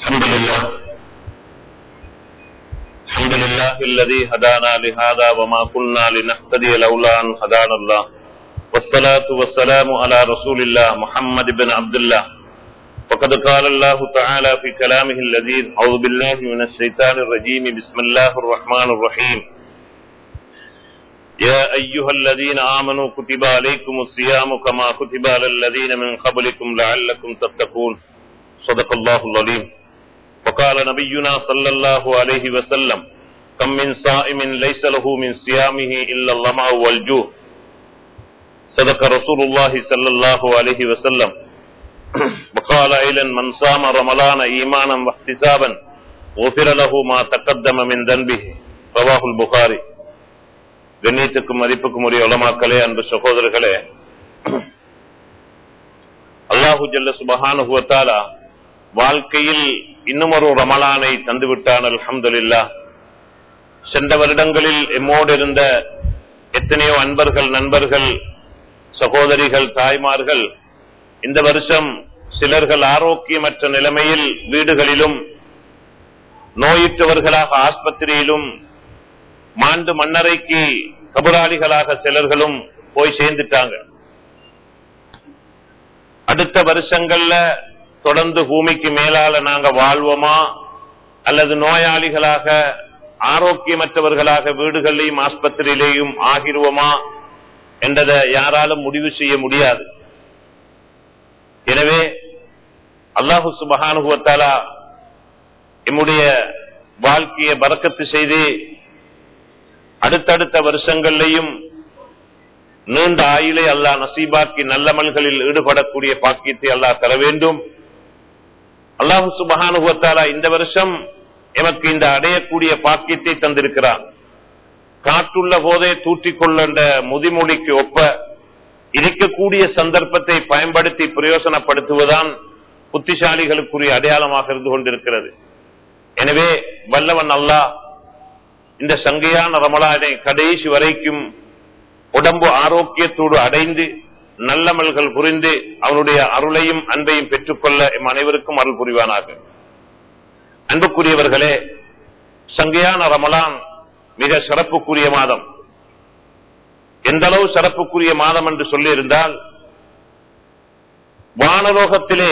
الحمد لله الحمد لله الذي هدانا لهذا وما كنا لنهتدي لولا أن هدانا الله والصلاة والسلام على رسول الله محمد بن عبد الله وقد قال الله تعالى في كلامه اللذيذ أعوذ بالله من الشيطان الرجيم بسم الله الرحمن الرحيم يا أيها الذين آمنوا كتب عليكم الصيام كما كتب على الذين من قبلكم لعلكم تتقون صدق الله العليم وقال نبينا صلى الله عليه وسلم كم من صائم ليس له من صيامه إلا اللمع والجوع صدق رسول الله صلى الله عليه وسلم وقال أيضا من صام رمضان إيمانا واحتسابا غفر له ما تقدم من ذنبه رواه البخاري கண்ணியத்துக்கும் மதிப்புக்கும் உரிய உலமாக்களே அன்பு சகோதரர்களே அல்லாஹு ஜல்ல சுபஹானுவத்தாலா வாழ்க்கையில் இன்னும் ஒரு ரமலானை தந்துவிட்டான் அல்ஹம்துலில்லா சென்ற வருடங்களில் எம்மோடு இருந்த எத்தனையோ அன்பர்கள் நண்பர்கள் சகோதரிகள் தாய்மார்கள் இந்த வருஷம் சிலர்கள் ஆரோக்கியமற்ற நிலைமையில் வீடுகளிலும் நோயுற்றவர்களாக ஆஸ்பத்திரியிலும் மாண்டு மன்னரைக்கு கபுராளிகளாக சிலர்களும் போய் சேர்ந்துட்டாங்க அடுத்த வருஷங்கள்ல தொடர்ந்து பூமிக்கு மேலால நாங்க வாழ்வோமா அல்லது நோயாளிகளாக ஆரோக்கியமற்றவர்களாக வீடுகளிலையும் ஆஸ்பத்திரியிலேயும் ஆகிருவோமா என்றதை யாராலும் முடிவு செய்ய முடியாது எனவே அல்லாஹு சுபகானுகுவத்தாலா எம்முடைய வாழ்க்கையை பறக்கத்து செய்து அடுத்தடுத்த வருஷங்கள்லையும் நீண்ட ஆயுளை அல்லாஹ் நசீபாக்கி நல்லமல்களில் ஈடுபடக்கூடிய பாக்கியத்தை அல்லாஹ் தர வேண்டும் அல்லாஹு சுபகானுகத்தாலா இந்த வருஷம் எமக்கு இந்த அடையக்கூடிய பாக்கியத்தை தந்திருக்கிறான் காற்றுள்ள போதே தூற்றிக்கொள்ள முதிமொழிக்கு ஒப்ப இருக்கக்கூடிய சந்தர்ப்பத்தை பயன்படுத்தி பிரயோசனப்படுத்துவதுதான் புத்திசாலிகளுக்குரிய அடையாளமாக இருந்து கொண்டிருக்கிறது எனவே வல்லவன் அல்லாஹ் இந்த சங்கையான ரமலானை கடைசி வரைக்கும் உடம்பு ஆரோக்கியத்தோடு அடைந்து நல்லமல்கள் புரிந்து அவனுடைய அருளையும் அன்பையும் பெற்றுக்கொள்ள எம் அனைவருக்கும் அருள் புரிவானாக அன்புக்குரியவர்களே சங்கையான ரமலான் மிக சிறப்புக்குரிய மாதம் எந்த அளவு சிறப்புக்குரிய மாதம் என்று சொல்லியிருந்தால் வானலோகத்திலே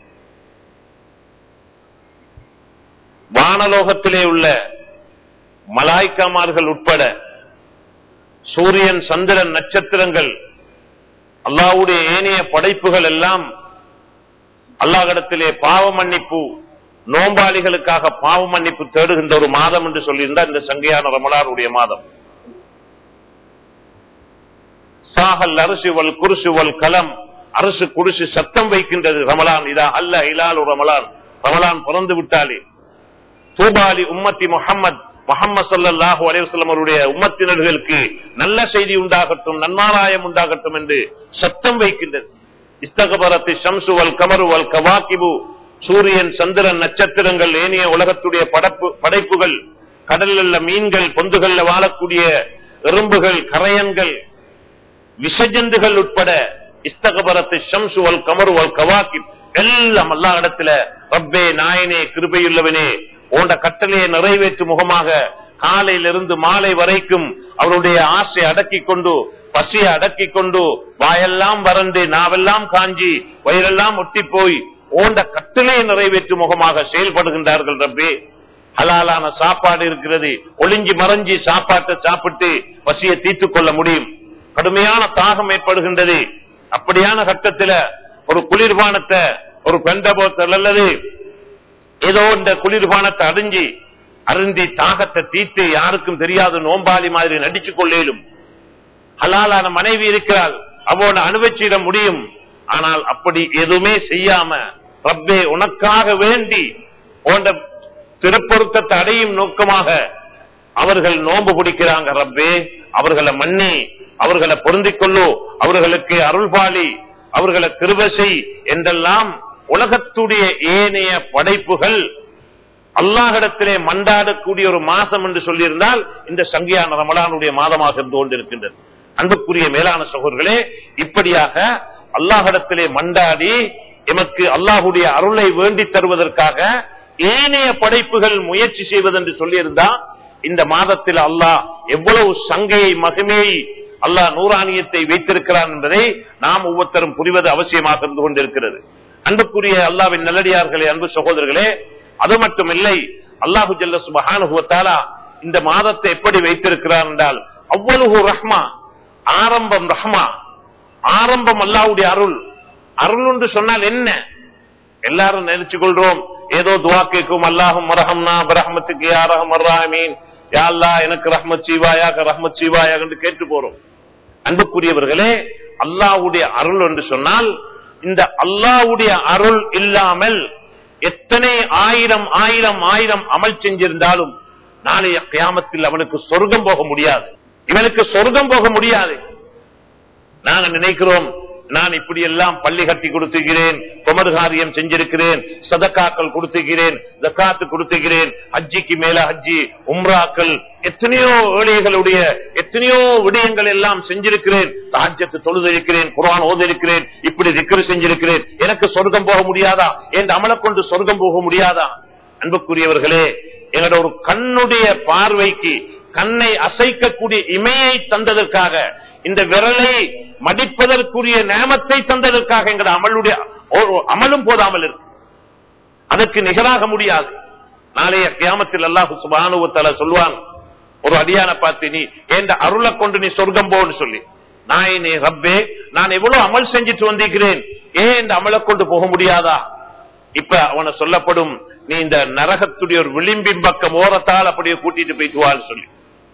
வானலோகத்திலே உள்ள மலாய்க்காமார்கள் உட்பட சூரியன் சந்திரன் நட்சத்திரங்கள் அல்லாவுடைய ஏனைய படைப்புகள் எல்லாம் அல்லாஹிடத்திலே பாவ மன்னிப்பு நோம்பாளிகளுக்காக பாவ மன்னிப்பு தேடுகின்ற ஒரு மாதம் என்று சொல்லியிருந்தார் இந்த சங்கையான ரமலாருடைய மாதம் சாகல் அரிசி வல் குருசு வல் கலம் அரசு குடிசு சத்தம் வைக்கின்றது ரமலான் இதா அல்ல இலால் ரமலான் ரமலான் பிறந்து விட்டாலே தூபாலி உம்மத்தி முகம்மது முகமது சல்லாஹூ அலைவசல்லம் அவருடைய உம்மத்தினர்களுக்கு நல்ல செய்தி உண்டாகட்டும் நன்மாராயம் உண்டாகட்டும் என்று சத்தம் வைக்கின்றது இஸ்தகபரத்தி ஷம்சுவல் கமருவல் கவாக்கிபு சூரியன் சந்திரன் நட்சத்திரங்கள் ஏனைய உலகத்துடைய படப்பு படைப்புகள் கடலில் மீன்கள் பொந்துகள்ல வாழக்கூடிய எறும்புகள் கரையன்கள் விஷஜந்துகள் உட்பட இஸ்தகபரத்தை ஷம்சுவல் கமருவல் கவாக்கிப் எல்லாம் அல்லா இடத்துல ரப்பே நாயனே கிருபையுள்ளவனே போன்ற கட்டளையை நிறைவேற்றும் முகமாக காலையிலிருந்து மாலை வரைக்கும் அவருடைய ஆசை அடக்கி கொண்டு பசியை அடக்கி கொண்டு வாயெல்லாம் வறண்டு நாவெல்லாம் காஞ்சி வயிறெல்லாம் ஒட்டி போய் ஓண்ட கட்டளையை நிறைவேற்றும் முகமாக செயல்படுகின்றார்கள் ரப்பே ஹலாலான சாப்பாடு இருக்கிறது ஒளிஞ்சி மறைஞ்சி சாப்பாட்டை சாப்பிட்டு பசியை தீர்த்துக் கொள்ள முடியும் கடுமையான தாகம் ஏற்படுகின்றது அப்படியான கட்டத்தில் ஒரு குளிர்பானத்தை ஒரு பெண்டபோத்தல் அல்லது ஏதோ இந்த குளிர்பானத்தை அறிஞ்சி அருந்தி தாகத்தை தீர்த்து யாருக்கும் தெரியாது நோம்பாளி மாதிரி நடிச்சு கொள்ளேலும் ஹலாலான மனைவி இருக்கிறாள் அவனோட அனுபவிச்சிட முடியும் ஆனால் அப்படி எதுவுமே செய்யாம ரப்பே உனக்காக வேண்டி போன்ற திருப்பொருத்தத்தை அடையும் நோக்கமாக அவர்கள் நோன்பு பிடிக்கிறாங்க ரப்பே அவர்களை மன்னி அவர்களை பொருந்திக் கொள்ளு அவர்களுக்கு அருள்பாலி அவர்களை கிருபசை என்றெல்லாம் உலகத்துடைய ஏனைய படைப்புகள் அல்லாஹிடத்திலே மண்டாடக்கூடிய ஒரு மாசம் என்று சொல்லியிருந்தால் இந்த சங்கியான ரமலானுடைய மாதமாக இருந்து கொண்டிருக்கின்றது அன்புக்குரிய மேலான சகோதரர்களே இப்படியாக அல்லாஹிடத்திலே மண்டாடி எமக்கு அல்லாஹுடைய அருளை வேண்டி தருவதற்காக ஏனைய படைப்புகள் முயற்சி செய்வதென்று சொல்லியிருந்தா இந்த மாதத்தில் அல்லாஹ் எவ்வளவு சங்கையை மகிமையை அல்லாஹ் நூறானியத்தை வைத்திருக்கிறான் என்பதை நாம் ஒவ்வொருத்தரும் புரிவது அவசியமாக இருந்து கொண்டிருக்கிறது அன்புக்குரிய அல்லாவின் நல்லடியார்களே அன்பு சகோதரர்களே அது மட்டுமில்லை அல்லாஹு ஜல்ல சுபஹானுகுவத்தாலா இந்த மாதத்தை எப்படி வைத்திருக்கிறார் என்றால் அவ்வளவு ரஹ்மா ஆரம்பம் ரஹ்மா ஆரம்பம் அல்லாவுடைய அருள் அருள் என்று சொன்னால் என்ன எல்லாரும் நினைச்சு கொள்றோம் ஏதோ துவா கேட்கும் அல்லாஹும் ரஹம்னா பிரஹமத்துக்கு யாரகம் அர்ராமீன் யா அல்லா எனக்கு ரஹ்மத் சீவாயாக ரஹ்மத் சீவாயாக என்று கேட்டு போறோம் அன்புக்குரியவர்களே அல்லாவுடைய அருள் என்று சொன்னால் இந்த அல்லாவுடைய அருள் இல்லாமல் எத்தனை ஆயிரம் ஆயிரம் ஆயிரம் அமல் செஞ்சிருந்தாலும் நாளைய கியாமத்தில் அவனுக்கு சொர்க்கம் போக முடியாது இவனுக்கு சொர்க்கம் போக முடியாது நாங்க நினைக்கிறோம் நான் இப்படி எல்லாம் பள்ளி கட்டி கொடுத்துகிறேன் குமர்காரியம் செஞ்சிருக்கிறேன் சதக்காக்கள் கொடுத்துகிறேன் ஜக்காத்து கொடுத்துகிறேன் ஹஜ்ஜிக்கு மேல ஹஜ்ஜி உம்ராக்கள் எத்தனையோ ஏழைகளுடைய எத்தனையோ விடயங்கள் எல்லாம் செஞ்சிருக்கிறேன் ராஜ்யத்தை தொழுதிருக்கிறேன் குரான் ஓதிருக்கிறேன் இப்படி திக்கரு செஞ்சிருக்கிறேன் எனக்கு சொர்க்கம் போக முடியாதா என் அமலை கொண்டு சொர்க்கம் போக முடியாதா அன்புக்குரியவர்களே எங்களோட ஒரு கண்ணுடைய பார்வைக்கு கண்ணை அசைக்கக்கூடிய இமையை தந்ததற்காக இந்த விரலை மடிப்பதற்குரிய நேமத்தை தந்ததற்காக எங்கள் அமலுடைய அமலும் போதாமல் இருக்கு அதற்கு நிகராக முடியாது நாளைய கியாமத்தில் அல்லாஹு சுபானுவத்தால சொல்லுவான் ஒரு அடியான பார்த்து நீ என்ற அருளை கொண்டு நீ சொர்க்கம் போன்னு சொல்லி நாயனே ரப்பே நான் எவ்வளவு அமல் செஞ்சுட்டு வந்திருக்கிறேன் ஏன் இந்த அமலை கொண்டு போக முடியாதா இப்ப அவனை சொல்லப்படும் நீ இந்த நரகத்துடைய ஒரு விளிம்பின் பக்கம் ஓரத்தால் அப்படியே கூட்டிட்டு போயிட்டு வான்னு சொல்லி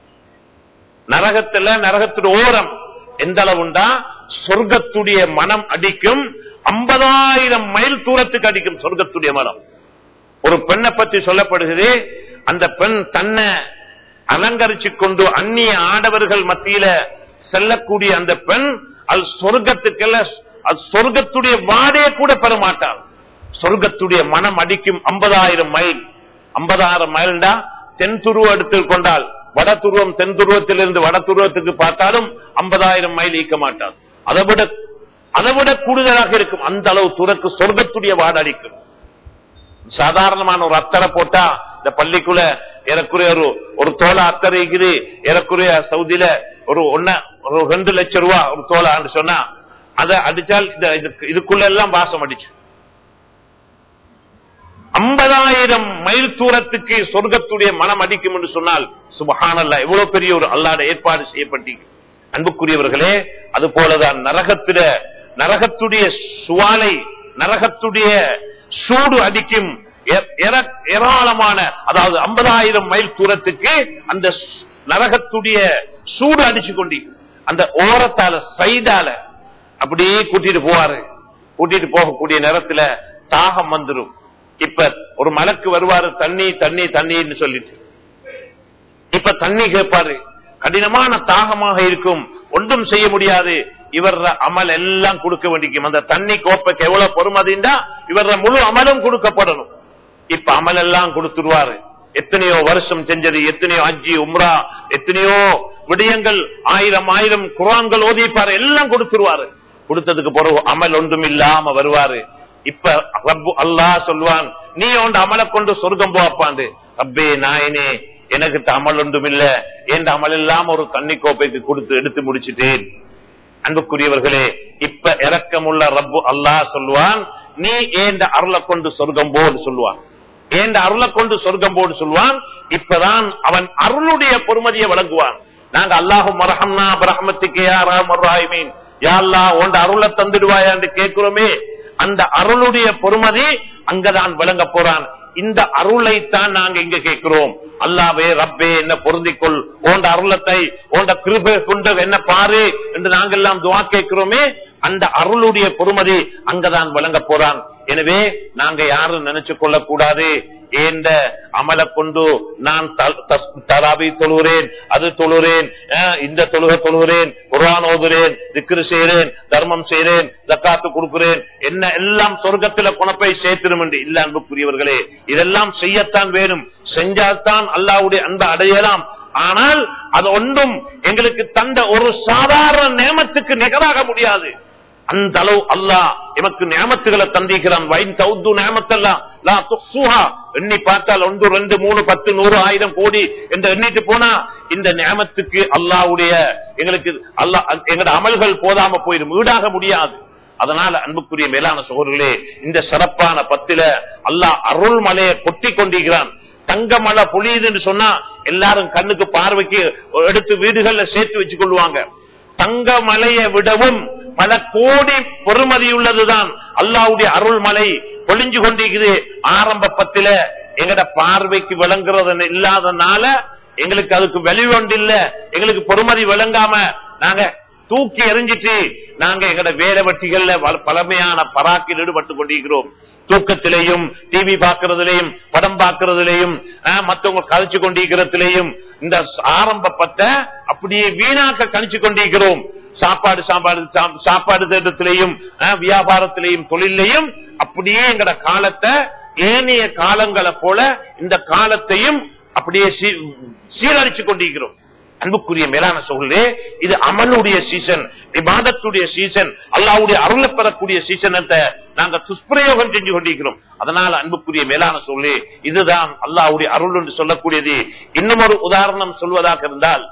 நரகத்துல நரகத்துடைய ஓரம் எந்த அளவுண்டா சொர்க்கத்துடைய மனம் அடிக்கும் ஐம்பதாயிரம் மைல் தூரத்துக்கு அடிக்கும் சொர்க்கத்துடைய மனம் ஒரு பெண்ணை பற்றி சொல்லப்படுகிறது அந்த பெண் தன்னை அலங்கரிச்சு கொண்டு அந்நிய ஆடவர்கள் மத்தியில செல்லக்கூடிய அந்த பெண் அது சொர்க்கத்துக்கெல்லாம் அது சொர்க்கத்துடைய வாடே கூட பெற மாட்டாள் சொர்க்கத்துடைய மனம் அடிக்கும் ஐம்பதாயிரம் மைல் ஐம்பதாயிரம் மைல்டா தென் துருவம் எடுத்துக் கொண்டால் வட துருவம் தென் துருவத்திலிருந்து வட துருவத்துக்கு பார்த்தாலும் ஐம்பதாயிரம் மைல் ஈக்க மாட்டார் அதை விட அதை விட கூடுதலாக இருக்கும் அந்த அளவு துறக்கு சொர்க்கத்துடைய வாட அடிக்கும் சாதாரணமான ஒரு அத்தரை போட்டா இந்த பள்ளிக்குள்ள ஏறக்குறைய ஒரு ஒரு தோலை அத்தரை இருக்குது ஏறக்குறைய சவுதியில ஒரு ஒன்ன ஒரு ரெண்டு லட்சம் ரூபா ஒரு தோலான்னு சொன்னா அதை அடிச்சால் இந்த இதுக்குள்ள எல்லாம் வாசம் அடிச்சு ஐம்பதாயிரம் மைல் தூரத்துக்கு சொர்க்கத்துடைய மனம் அடிக்கும் என்று சொன்னால் சுபஹானல்லா எவ்வளவு பெரிய ஒரு அல்லாட ஏற்பாடு செய்யப்பட்டீங்க அன்புக்குரியவர்களே அது போலதான் நரகத்திட நரகத்துடைய சுவாலை நரகத்துடைய சூடு அடிக்கும் ஏராளமான அதாவது ஐம்பதாயிரம் மைல் தூரத்துக்கு அந்த நரகத்துடைய சூடு அடிச்சு கொண்டி அந்த ஓரத்தால சைடால அப்படியே கூட்டிட்டு போவாரு கூட்டிட்டு போகக்கூடிய நேரத்துல தாகம் வந்துடும் இப்ப ஒரு மலக்கு வருவாரு தண்ணி தண்ணி தண்ணின்னு சொல்லிட்டு இப்ப தண்ணி கேட்பாரு கடினமான தாகமாக இருக்கும் ஒன்றும் செய்ய முடியாது இவர் அமல் எல்லாம் கொடுக்க வேண்டிக்கும் அந்த தண்ணி கோப்பைக்கு எவ்வளவு பொறுமதிண்டா இவர முழு அமலும் கொடுக்கப்படணும் இப்ப அமல் எல்லாம் கொடுத்துருவாரு எத்தனையோ வருஷம் செஞ்சது எத்தனையோ அஜி உம்ரா எத்தனையோ விடயங்கள் ஆயிரம் ஆயிரம் குரான்கள் ஓதிப்பாரு எல்லாம் கொடுத்துருவாரு கொடுத்ததுக்கு பிறகு அமல் ஒன்றும் இல்லாம வருவாரு இப்ப ரப்பு அல்லா சொல்லுவான் நீ உண்ட அமலை கொண்டு சொர்க்கம் போப்பாண்டு ரப்பே நாயனே எனக்கு அமல் ஒன்றும் இல்ல என் அமல் இல்லாம ஒரு தண்ணி கோப்பைக்கு கொடுத்து எடுத்து முடிச்சிட்டேன் அன்புக்குரியவர்களே இப்ப இறக்கமுள்ள ரப்பு அல்லா சொல்லுவான் நீ ஏண்ட அருளை கொண்டு சொர்க்கம் போன்னு சொல்லுவான் ஏண்ட அருளை கொண்டு சொர்க்கம் போன்னு சொல்லுவான் இப்பதான் அவன் அருளுடைய பொறுமதியை வழங்குவான் நாங்க அல்லாஹும் மரஹம்னா பிரஹமத்துக்கு யாரா மர்ராய்மீன் யாழ்லா உண்ட அருளை தந்துடுவாயா என்று கேட்கிறோமே அந்த அருளுடைய பொறுமதி அங்கதான் விளங்க போறான் இந்த அருளை தான் நாங்க இங்க கேட்கிறோம் அல்லாவே ரப்பே என்ன பொருந்திக்கொள் ஓண்ட அருளத்தை ஓண்ட கிருபை கொண்டு என்ன பாரு என்று நாங்கெல்லாம் துவா கேட்கிறோமே அந்த அருளுடைய பொறுமதி அங்கதான் விளங்க போறான் எனவே நாங்க யாரும் நினைச்சு கொள்ள கூடாது ஏந்த அமலை கொண்டு நான் தராபி தொழுகிறேன் அது தொழுகிறேன் இந்த தொழுகை தொழுகிறேன் குரான் ஓதுறேன் திக்ரு செய்யறேன் தர்மம் செய்யறேன் ஜக்காத்து கொடுக்கிறேன் என்ன எல்லாம் சொர்க்கத்துல குணப்பை சேர்த்திடும் என்று இல்ல அன்புக்குரியவர்களே இதெல்லாம் செய்யத்தான் வேணும் செஞ்சால்தான் அல்லாவுடைய அன்பை அடையலாம் ஆனால் அது ஒன்றும் எங்களுக்கு தந்த ஒரு சாதாரண நேமத்துக்கு நிகராக முடியாது அந்த அளவு அல்லாஹ் எமக்கு நியமத்துகளை தந்திக்கிறான் வைன் தௌத்து நியமத்தெல்லாம் லா துஹ்சுஹா. எண்ணி பார்த்தால் ஒன்று ரெண்டு மூணு பத்து நூறு ஆயிரம் கோடி என்று எண்ணிட்டு போனா இந்த நியமத்துக்கு அல்லாஹ்வுடைய எங்களுக்கு அல்லாஹ் எங்களோட அமல்கள் போதாம போயிடும் ஈடாக முடியாது அதனால அன்புக்குரிய மேலான சகோதரர்களே இந்த சிறப்பான பத்தில அல்லாஹ் அருள் மலையை கொட்டி கொண்டிருக்கிறான் தங்க மழை பொழியுதுன்னு சொன்னா எல்லாரும் கண்ணுக்கு பார்வைக்கு எடுத்து வீடுகள்ல சேர்த்து வச்சு கொள்வாங்க தங்க மலையை விடவும் பல கோடி பொறுமதியுள்ளதுதான் அல்லாவுடைய அருள் மலை பொழிஞ்சு கொண்டிருக்குது ஆரம்ப பத்தில எங்கட பார்வைக்கு விளங்குறது இல்லாதனால எங்களுக்கு அதுக்கு வெளிவொண்டு இல்ல எங்களுக்கு பொறுமதி விளங்காம நாங்க தூக்கி எறிஞ்சிட்டு நாங்க எங்கட வேலை வட்டிகள்ல வ- பழமையான பராக்கில் ஈடுபட்டு கொண்டிருக்கிறோம் தூக்கத்திலேயும் டிவி பார்க்கறதுலயும் படம் பார்க்கறதுலயும் ஆஹ், மத்தவங்க கழிச்சு கொண்டிருக்கிறதுலயும் இந்த ஆரம்பப்பட்ட அப்படியே வீணாக்க கழிச்சு கொண்டிருக்கிறோம் சாப்பாடு சாப்பாடு சா- சாப்பாடு தேட்டத்திலையும் ஆஹ், வியாபாரத்திலையும் தொழிலையும் அப்படியே எங்கட காலத்தை ஏனைய காலங்களை போல இந்த காலத்தையும் அப்படியே சீ- சீரழிச்சு கொண்டிருக்கிறோம் அன்புக்குரிய மேலான சொல்லே இது அமலுடைய சீசன் விவாதத்துடைய சீசன் அல்லாவுடைய அருளை பெறக்கூடிய சீசன் நாங்க துஷ்பிரயோகம் செஞ்சு கொண்டிருக்கிறோம் அதனால அன்புக்குரிய மேலான சொல்லு இதுதான் அல்லாவுடைய அருள் என்று சொல்லக்கூடியது இன்னும் ஒரு உதாரணம் சொல்வதாக இருந்தால்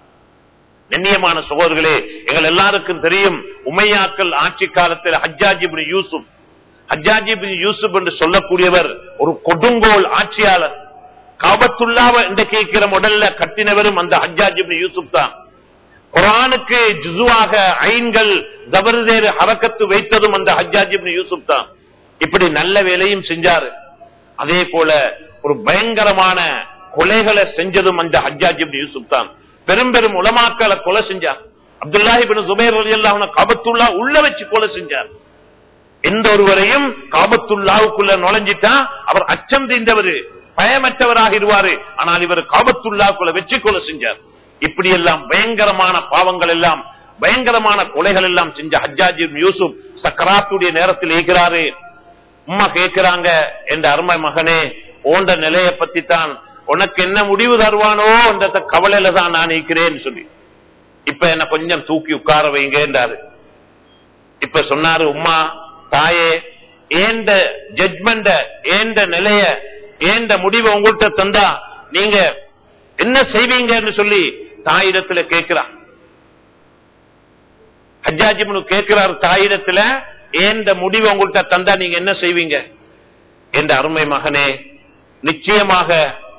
கண்ணியமான சகோதரர்களே எங்கள் எல்லாருக்கும் தெரியும் உமையாக்கள் ஆட்சி காலத்தில் ஹஜ்ஜாஜிபின் யூசுப் ஹஜ்ஜாஜிபின் யூசுப் என்று சொல்லக்கூடியவர் ஒரு கொடுங்கோல் ஆட்சியாளர் காபத்துள்ளாவ இன்றைக்கு இருக்கிற முதல்ல கட்டினவரும் அந்த ஹஜ்ஜாஜிபின் யூசுப் தான் குரானுக்கு ஜுசுவாக ஐன்கள் ஜபர்தேர் ஹரக்கத்து வைத்ததும் அந்த ஹஜ்ஜாஜிபின் யூசுப் தான் இப்படி நல்ல வேலையும் செஞ்சாரு அதே போல ஒரு பயங்கரமான கொலைகளை செஞ்சதும் அந்த ஹஜ்ஜாஜிபின் யூசுப் தான் பெரும் பெரும் உலமாக்களை கொலை செஞ்சார் அப்துல்லாஹிபின் சுபேர் அலி காபத்துல்லா உள்ள வச்சு கொலை செஞ்சார் எந்த ஒருவரையும் காபத்துல்லாவுக்குள்ள நுழைஞ்சிட்டா அவர் அச்சம் தீர்ந்தவர் பயமற்றவராக இருவாரு ஆனால் இவர் காபத்துல்லாவுக்குள்ள வச்சு கொலை செஞ்சார் இப்படி எல்லாம் பயங்கரமான பாவங்கள் எல்லாம் பயங்கரமான கொலைகள் எல்லாம் செஞ்ச ஹஜ்ஜாஜி யூசுப் சக்கராத்துடைய நேரத்தில் இருக்கிறாரு உம்மா கேட்கிறாங்க என்ற அருமை மகனே ஓண்ட நிலையை பத்தி தான் உனக்கு என்ன முடிவு தருவானோ என்ற கவலையில தான் நான் இருக்கிறேன்னு சொல்லி இப்ப என்ன கொஞ்சம் தூக்கி உட்கார வைங்க என்றாரு இப்ப சொன்னாரு உம்மா தாயே ஏண்ட ஜட்மெண்ட ஏண்ட நிலைய ஏண்ட முடிவை உங்கள்கிட்ட தந்தா நீங்க என்ன செய்வீங்கன்னு சொல்லி தாயிடத்துல கேட்கிறான் ஹஜ்ஜாஜிமனு கேட்கிறார் தாயிடத்துல ஏண்ட முடிவை உங்கள்கிட்ட தந்தா நீங்க என்ன செய்வீங்க என்ற அருமை மகனே நிச்சயமாக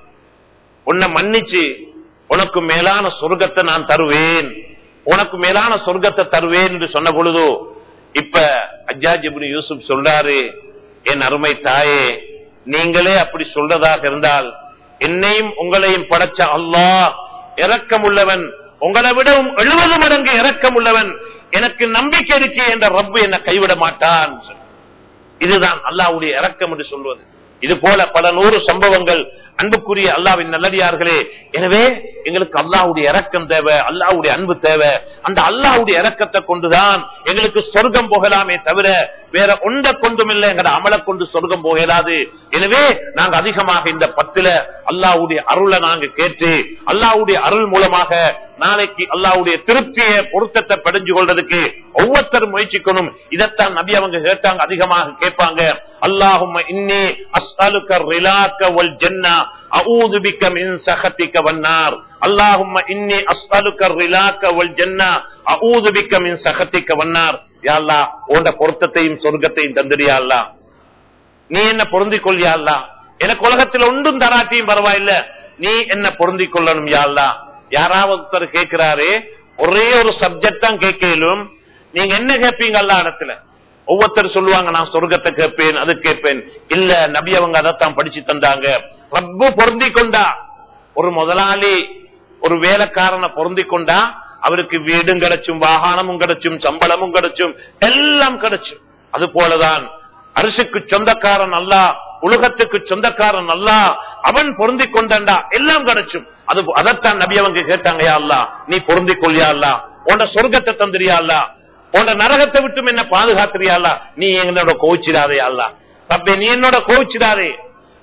உன்னை மன்னிச்சு உனக்கு மேலான சொர்க்கத்தை நான் தருவேன் உனக்கு மேலான சொர்க்கத்தை தருவேன் என்று சொன்ன பொழுதோ இப்ப அஜாஜிபுரி யூசுப் சொல்றாரு என் அருமை தாயே நீங்களே அப்படி சொல்றதாக இருந்தால் என்னையும் உங்களையும் படைச்ச அல்லாஹ் இரக்கம் உள்ளவன் உங்களை விடவும் எழுபது மடங்கு இரக்கம் உள்ளவன் எனக்கு நம்பிக்கை இருக்கு என்ற ரப்பு என்னை கைவிட மாட்டான் இதுதான் அல்லாவுடைய இரக்கம் என்று சொல்வது இது போல பல நூறு சம்பவங்கள் அன்புக்குரிய அல்லாவின் நல்லடியார்களே எனவே எங்களுக்கு அல்லாவுடைய இரக்கம் தேவை அல்லாவுடைய அன்பு தேவை அந்த அல்லாவுடைய இரக்கத்தை கொண்டுதான் எங்களுக்கு சொர்க்கம் போகலாமே தவிர வேற ஒன்றை கொண்டும் இல்லை எங்கட அமலை கொண்டு சொர்க்கம் போகலாது எனவே நாங்க அதிகமாக இந்த பத்துல அல்லாவுடைய அருளை நாங்க கேட்டு அல்லாவுடைய அருள் மூலமாக நாளைக்கு அல்லாவுடைய திருப்தியை பொருத்தத்தை படைஞ்சு கொள்றதுக்கு ஒவ்வொருத்தரும் முயற்சிக்கணும் இதைத்தான் நபி அவங்க கேட்டாங்க அதிகமாக கேட்பாங்க அல்லாஹும் இன்னி அஸ்அலுக்க ரிலாக்க வல் ஜன்னா அஊது பிக்க மின் சஹதிக வன்னார் அல்லாஹும் இன்னி அஸ்அலுக்க ரிலாக்க வல் ஜன்னா அஊது பிக்க மின் சஹதிக வன்னார் யா அல்லாஹ் உன்ட பொருத்தத்தையும் சொர்க்கத்தையும் தந்திரியா அல்லாஹ் நீ என்ன பொருந்திக் கொள்ளியா அல்லாஹ் எனக்கு உலகத்தில் ஒன்றும் தராட்டியும் பரவாயில்ல நீ என்ன பொருந்திக் கொள்ளணும் யா அல்லாஹ் யாராவது ஒருத்தர் கேட்கிறாரு ஒரே ஒரு சப்ஜெக்ட் தான் கேட்கலும் நீங்க என்ன கேட்பீங்க அல்லா இடத்துல ஒவ்வொருத்தர் சொல்லுவாங்க நான் சொர்க்கத்தை கேட்பேன் அது கேட்பேன் இல்ல நபி அவங்க அதைத்தான் படிச்சு தந்தாங்க ரப்பு பொருந்தி கொண்டா ஒரு முதலாளி ஒரு வேலைக்காரனை பொருந்தி கொண்டா அவருக்கு வீடும் கிடைச்சும் வாகனமும் கிடைச்சும் சம்பளமும் கிடைச்சும் எல்லாம் கிடைச்சும் அது போலதான் அரிசிக்கு சொந்தக்காரன் அல்ல உலகத்துக்கு சொந்தக்காரன் அல்ல அவன் பொருந்தி கொண்டா எல்லாம் கிடைச்சும் அது அதைத்தான் நபி அவங்க கேட்டாங்க யா அல்லா நீ பொருந்தி கொள்ளியா அல்லா உன்ட சொர்க்கத்தை தந்திரியா அல்லா உன்ட நரகத்தை விட்டும் என்ன பாதுகாத்திரியா அல்லா நீ என்னோட கோவிச்சிடாதே அல்லா தப்பே நீ என்னோட கோவிச்சிடாதே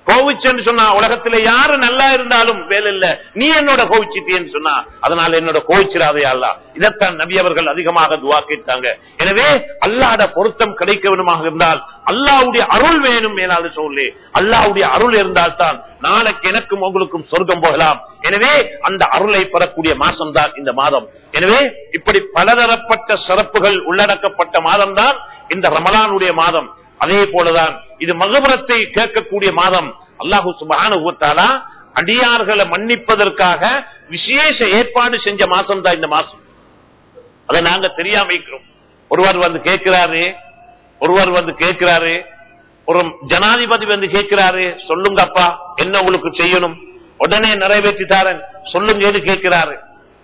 கோவிச்சேன்னு சொன்னா உலகத்துல யாரு நல்லா இருந்தாலும் வேலை இல்ல நீ என்னோட கோவிச்சிட்டேன்னு சொன்னா அதனால என்னோட கோவிச்சிடாதே அல்லா இதைத்தான் நபி அவர்கள் அதிகமாக துவா கேட்டாங்க எனவே அல்லாட பொருத்தம் கிடைக்க வேணுமாக இருந்தால் அல்லாவுடைய அருள் வேணும் மேலாது சொல்லு அல்லாவுடைய அருள் இருந்தால் தான் நாளைக்கு எனக்கும் உங்களுக்கும் சொர்க்கம் போகலாம் எனவே அந்த அருளை பெறக்கூடிய மாசம் தான் இந்த மாதம் எனவே இப்படி பலதரப்பட்ட சிறப்புகள் உள்ளடக்கப்பட்ட மாதம் தான் இந்த ரமலானுடைய மாதம் அதே போலதான் இது மகபுரத்தை கேட்கக்கூடிய மாதம் அல்லாஹு சுபானுத்தாலா அடியார்களை மன்னிப்பதற்காக விசேஷ ஏற்பாடு செஞ்ச மாசம் தான் இந்த மாசம் அதை நாங்க தெரியாம வைக்கிறோம் ஒருவர் வந்து கேட்கிறாரு ஒருவர் வந்து கேட்கிறாரு ஒரு ஜனாதிபதி வந்து கேட்கிறாரு சொல்லுங்கப்பா என்ன உங்களுக்கு செய்யணும் உடனே நிறைவேற்றி தாரன் சொல்லுங்க கேட்கிறாரு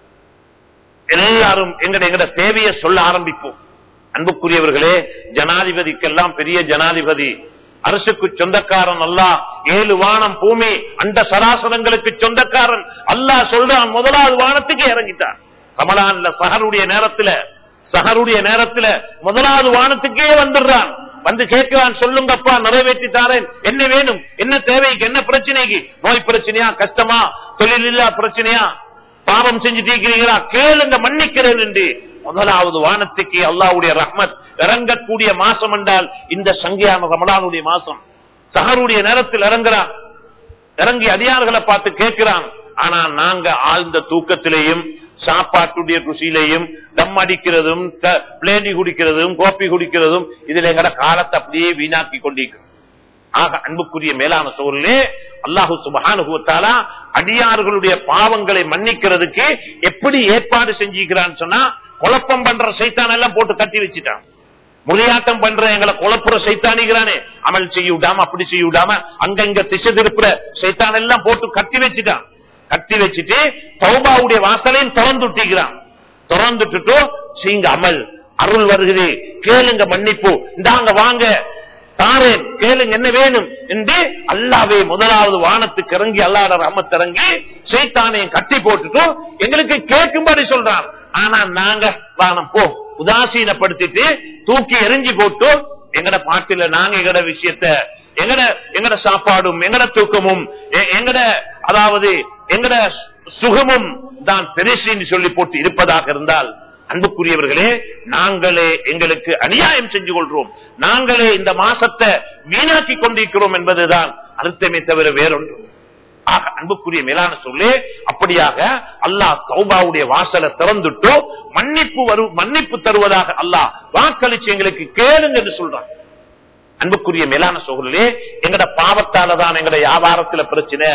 எல்லாரும் எங்கட எங்கட தேவையை சொல்ல ஆரம்பிப்போம் அன்புக்குரியவர்களே ஜனாதிபதிக்கெல்லாம் பெரிய ஜனாதிபதி அரசுக்கு சொந்தக்காரன் அல்லா ஏழு வானம் பூமி அந்த சராசரங்களுக்கு சொந்தக்காரன் அல்லாஹ் சொல்றான் முதலாவது வானத்துக்கு இறங்கிட்டான் கமலான்ல சஹருடைய நேரத்துல சஹருடைய நேரத்துல முதலாவது வானத்துக்கே வந்துடுறான் வந்து கேட்கிறான் சொல்லுங்கப்பா நிறைவேற்றி தாரேன் என்ன வேணும் என்ன தேவைக்கு என்ன பிரச்சனைக்கு நோய் பிரச்சனையா கஷ்டமா தொழில் இல்லா பிரச்சனையா பாவம் செஞ்சுட்டீங்களா கேளுங்க மன்னிக்கிறேன் என்று முதலாவது வானத்துக்கு அல்லாவுடைய ரஹ்மத் இறங்கக்கூடிய மாசம் என்றால் இந்த சங்கியான ரமலானுடைய மாசம் சஹருடைய நேரத்தில் இறங்குறான் இறங்கி அடியார்களை பார்த்து கேட்கிறான் ஆனா நாங்க ஆழ்ந்த தூக்கத்திலேயும் சாப்பாட்டுடைய ருசியிலையும் தம் அடிக்கிறதும் பிளேண்டி குடிக்கிறதும் கோப்பி குடிக்கிறதும் இதுல எங்கட காலத்தை அப்படியே வீணாக்கி கொண்டிருக்கிறோம் ஆக அன்புக்குரிய மேலான சோழலே அல்லாஹு சுபகானுகுவத்தாலா அடியார்களுடைய பாவங்களை மன்னிக்கிறதுக்கு எப்படி ஏற்பாடு செஞ்சுக்கிறான்னு சொன்னா குழப்பம் பண்ற சைத்தான் எல்லாம் போட்டு கட்டி வச்சுட்டான் முறையாட்டம் பண்ற எங்களை குழப்புற சைத்தானிக்கிறானே அமல் செய்ய விடாம அப்படி செய்ய விடாம அங்கங்க திசை திருப்புற சைத்தான் எல்லாம் போட்டு கட்டி வச்சுட்டான் கட்டி வச்சுட்டு தௌபாவுடைய வாசலையும் திறந்து விட்டிக்கிறான் திறந்துட்டு செய்யுங்க அமல் அருள் வருகிறது கேளுங்க மன்னிப்பு இந்தாங்க வாங்க தாரேன் கேளுங்க என்ன வேணும் என்று அல்லாவே முதலாவது வானத்துக்கு இறங்கி அல்லாட ரமத்து இறங்கி சைத்தானையும் கட்டி போட்டுட்டு எங்களுக்கு கேட்கும்படி சொல்றான் ஆனா நாங்க வானம் போ உதாசீனப்படுத்திட்டு தூக்கி எரிஞ்சு போட்டு எங்கட பாட்டில நாங்க எங்கட விஷயத்த எங்கட எங்கட சாப்பாடும் எங்கட தூக்கமும் எங்கட அதாவது எங்கட சுகமும் தான் பெருசின்னு சொல்லி போட்டு இருப்பதாக இருந்தால் அன்புக்குரியவர்களே நாங்களே எங்களுக்கு அநியாயம் செஞ்சு கொள்றோம் நாங்களே இந்த மாசத்தை வீணாக்கி கொண்டிருக்கிறோம் என்பதுதான் அர்த்தமே தவிர வேறொன்று ஆக அன்புக்குரிய மேலான சொல்லு அப்படியாக அல்லாஹ் சௌபாவுடைய வாசலை திறந்துட்டோ மன்னிப்பு வரும் மன்னிப்பு தருவதாக அல்லாஹ் வாக்களிச்சு எங்களுக்கு கேளுங்க என்று சொல்றான் அன்புக்குரிய மேலான சோழலே எங்கட பாவத்தால தான் எங்கட வியாபாரத்துல பிரச்சனை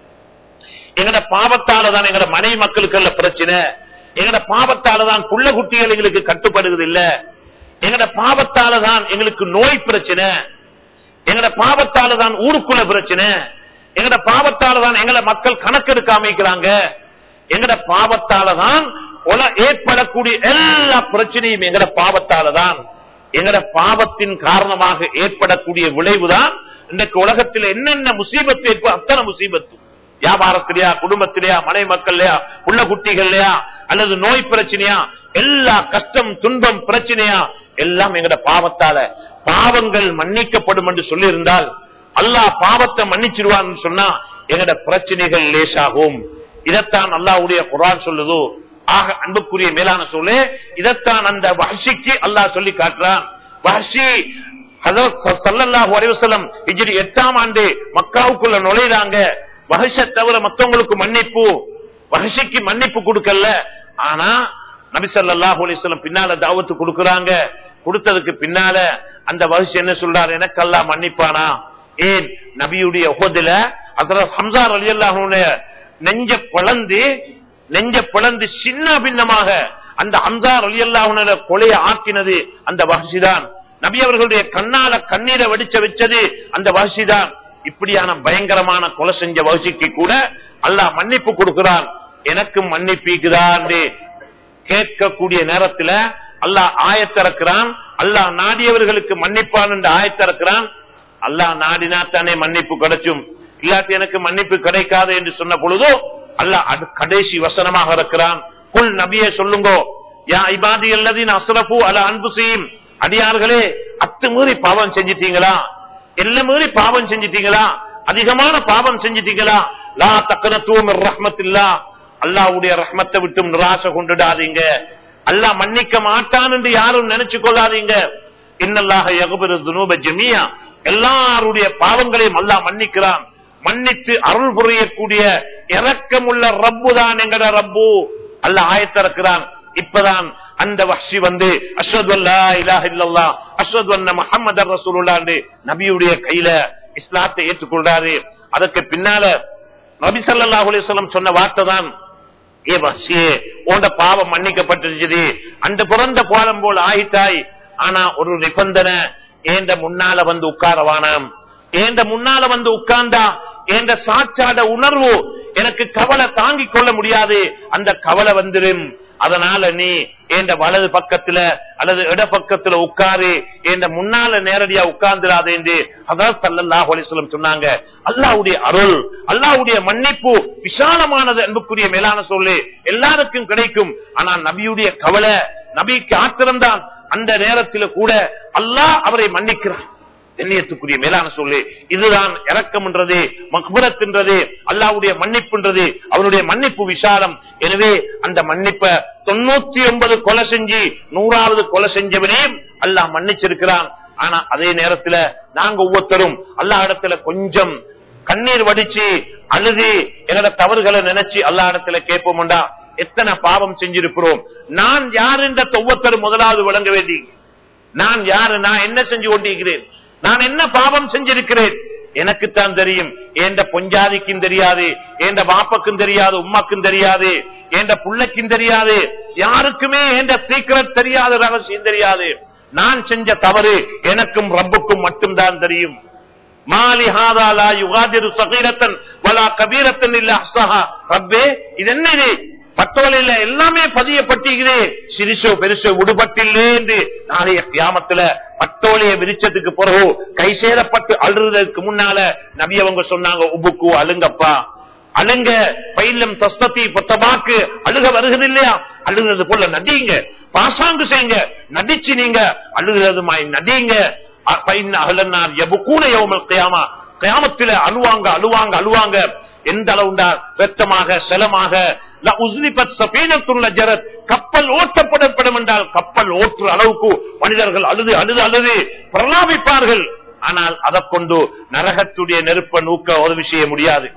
எங்கட பாவத்தால தான் எங்கட மனைவி மக்களுக்கு பிரச்சனை எங்கட பாவத்தால தான் புள்ள குட்டிகள் எங்களுக்கு கட்டுப்படுவது இல்ல எங்கட பாவத்தால தான் எங்களுக்கு நோய் பிரச்சனை எங்கட பாவத்தால தான் ஊருக்குள்ள பிரச்சனை எங்கட பாவத்தால தான் எங்களை மக்கள் கணக்கெடுக்க அமைக்கிறாங்க எங்கட பாவத்தால தான் ஏற்படக்கூடிய எல்லா பிரச்சனையும் எங்கட பாவத்தால தான் எங்கட பாவத்தின் காரணமாக ஏற்படக்கூடிய விளைவுதான் இன்றைக்கு உலகத்தில் என்னென்ன முசீபத்து ஏற்ப அத்தனை முசீபத்து வியாபாரத்திலையா குடும்பத்திலையா மனை மக்கள்லையா உள்ள குட்டிகள்லையா அல்லது நோய் பிரச்சனையா எல்லா கஷ்டம் துன்பம் பிரச்சனையா எல்லாம் எங்கட பாவத்தால பாவங்கள் மன்னிக்கப்படும் என்று சொல்லி இருந்தால் அல்லாஹ் பாவத்தை மன்னிச்சிருவான்னு சொன்னா எங்கட பிரச்சனைகள் லேசாகும் இதைத்தான் அல்லாவுடைய குரான் சொல்லுதோ ஆக அன்புக்குரிய மேலான சொல்லு இதைத்தான் அந்த வஹஷிக்கு அல்லாஹ் சொல்லி காட்டுறான் வஹஷி எட்டாம் ஆண்டு மக்காவுக்குள்ள நுழைறாங்க வகச தவிர மத்தவங்களுக்கு மன்னிப்பு வகசிக்கு மன்னிப்பு கொடுக்கல ஆனா நபிசல்லாஹு அலிஸ்லம் பின்னால தாவத்து கொடுக்கறாங்க கொடுத்ததுக்கு பின்னால அந்த வகசி என்ன சொல்றாரு எனக்கெல்லாம் மன்னிப்பானா ஏன் நபியுடைய உகதுல அதுல ஹம்சார் அலி அல்லாஹுடைய நெஞ்ச பிளந்து நெஞ்ச பிளந்து சின்ன பின்னமாக அந்த ஹம்சார் அலி அல்லாஹுன கொலையை ஆக்கினது அந்த வகசிதான் நபி அவர்களுடைய கண்ணால கண்ணீரை வடிச்ச வச்சது அந்த வகசிதான் இப்படியான பயங்கரமான கொலை செஞ்ச வகசிக்கு கூட அல்லாஹ் மன்னிப்பு கொடுக்கிறான் எனக்கும் மன்னிப்பிக்குதான் கேட்கக்கூடிய நேரத்துல அல்லாஹ் ஆயத்திறக்கிறான் அல்லாஹ் நாடியவர்களுக்கு மன்னிப்பான் என்று ஆயத்திறக்கிறான் அல்லாஹ் நாடினா தானே மன்னிப்பு கிடைச்சும் இல்லாட்டி எனக்கு மன்னிப்பு கிடைக்காது என்று சொன்ன பொழுதோ அல்லாஹ் கடைசி வசனமாக இருக்கிறான் புல் நபியை சொல்லுங்கோ யா இபாதி அல்லதின் அசுரப்பு அல்ல அன்பு செய்யும் அடியார்களே அத்து மீறி பாவம் செஞ்சிட்டீங்களா எல்ல மீறி பாவம் செஞ்சிட்டீங்களா அதிகமான பாவம் செஞ்சிட்டீங்களா லா தக்கனத்துவம் ரஹ்மத்தில்லா அல்லாவுடைய ரஹ்மத்தை விட்டு நிராச கொண்டுடாதீங்க அல்லாஹ் மன்னிக்க மாட்டான் என்று யாரும் நினைச்சு கொள்ளாதீங்க இன்னல்லாக யகுபிரு துனூப ஜமியா எல்லாருடைய பாவங்களையும் அல்லாஹ் மன்னிக்கிறான் மன்னித்து அருள் புரியக்கூடிய இரக்கமுள்ள ரப்பு தான் எங்கட ரப்பு அல்ல ஆயத்திறக்கிறான் இப்பதான் அந்த வஹ்ஷி வந்து அஸ்வத் அல்லா இலாஹ இல்லல்லா அஸ்வத் வண்ண முஹம்மது ரசூலுல்லாண்டு நபியுடைய கையில இஸ்லாத்தை ஏற்றுக்கொள்றாரு அதற்கு பின்னால நபி ஸல்லல்லாஹு அலைஹி வஸல்லம் சொன்ன வார்த்தை தான் ஏ வஹ்ஷியே உண்ட பாவம் மன்னிக்கப்பட்டிருச்சது அந்த பிறந்த பாலம் போல் ஆயிட்டாய் ஆனா ஒரு நிபந்தனை ஏண்ட முன்னால வந்து உட்காரவானாம் ஏண்ட முன்னால வந்து உட்கார்ந்தா என்ற சாட்சாட உணர்வு எனக்கு கவலை தாங்கிக் கொள்ள முடியாது அந்த கவலை வந்துடும் அதனால நீ என்ற வலது பக்கத்துல அல்லது இட பக்கத்துல உட்காரு என்ற முன்னால நேரடியா உட்கார்ந்துடாது என்று அதான் சல்லல்லாஹு அலைஹி வஸல்லம் சொன்னாங்க அல்லாஹ்வுடைய அருள் அல்லாஹ்வுடைய மன்னிப்பு விசாலமானது அன்புக்குரிய மேலான சொல்லு எல்லாருக்கும் கிடைக்கும் ஆனா நபியுடைய கவலை நபிக்கு ஆத்திரம்தான் அந்த நேரத்தில் கூட அல்லாஹ் அவரை மன்னிக்கிறான் எண்ணியத்துக்குரிய மேலான சொல்லு இதுதான் இறக்கம்ன்றது மக்பரத்ன்றது அல்லாவுடைய மன்னிப்புன்றது அவனுடைய மன்னிப்பு விசாலம் எனவே அந்த மன்னிப்ப தொண்ணூத்தி ஒன்பது கொலை செஞ்சு நூறாவது கொலை செஞ்சவனையும் அல்லாஹ் மன்னிச்சிருக்கிறான் ஆனா அதே நேரத்துல நாங்க ஒவ்வொருத்தரும் அல்லா இடத்துல கொஞ்சம் கண்ணீர் வடிச்சு அழுது என்னோட தவறுகளை நினைச்சு அல்லா இடத்துல கேட்போம்டா எத்தனை பாவம் செஞ்சிருக்கிறோம் நான் யார் என்ற ஒவ்வொருத்தரும் முதலாவது விளங்க வேண்டி நான் யாரு நான் என்ன செஞ்சு கொண்டிருக்கிறேன் நான் என்ன பாவம் செஞ்சிருக்கிறேன் எனக்குத்தான் தெரியும் ஏண்ட பொஞ்சாதிக்கும் தெரியாது ஏண்ட பாப்பக்கும் தெரியாது உமாக்கும் தெரியாது ஏண்ட புள்ளைக்கும் தெரியாது யாருக்குமே ஏண்ட சீக்கிரம் தெரியாத ரகசியம் தெரியாது நான் செஞ்ச தவறு எனக்கும் ரப்புக்கும் மட்டும்தான் தெரியும் மாலி ஹாதாலா யுகாதிரு சகீரத்தன் வலா கபீரத்தன் இல்ல அஸ்தஹா ரப்பே இது என்ன இது பத்தோலையில எல்லாமே பதியப்பட்டிருக்கிறே சிறிசோ பெருசோ விடுபட்டில்லே என்று நாளைய கியாமத்துல பட்டோலைய விரிச்சதுக்கு பிறகு கை சேதப்பட்டு அழுறதுக்கு முன்னால நபி அவங்க சொன்னாங்க உபுக்கு அழுங்கப்பா அழுங்க பயிலம் தஸ்தத்தி பொத்தமாக்கு அழுக வருகிறது இல்லையா அழுகிறது போல நடிங்க பாசாங்கு செய்யுங்க நடிச்சு நீங்க அழுகிறதுமாய் நடிங்க கயாமத்தில அழுவாங்க அழுவாங்க அழுவாங்க எந்த அளவுண்டா வெத்தமாக செலமாக கப்பல் ஓட்டப்படப்படும் என்றால் கப்பல் ஓற்று அளவுக்கு மனிதர்கள் அழுது அழுது அழுது பிரலாபிப்பார்கள் ஆனால் அதை கொண்டு நரகத்துடைய நெருப்ப நூக்க உதவி செய்ய முடியாது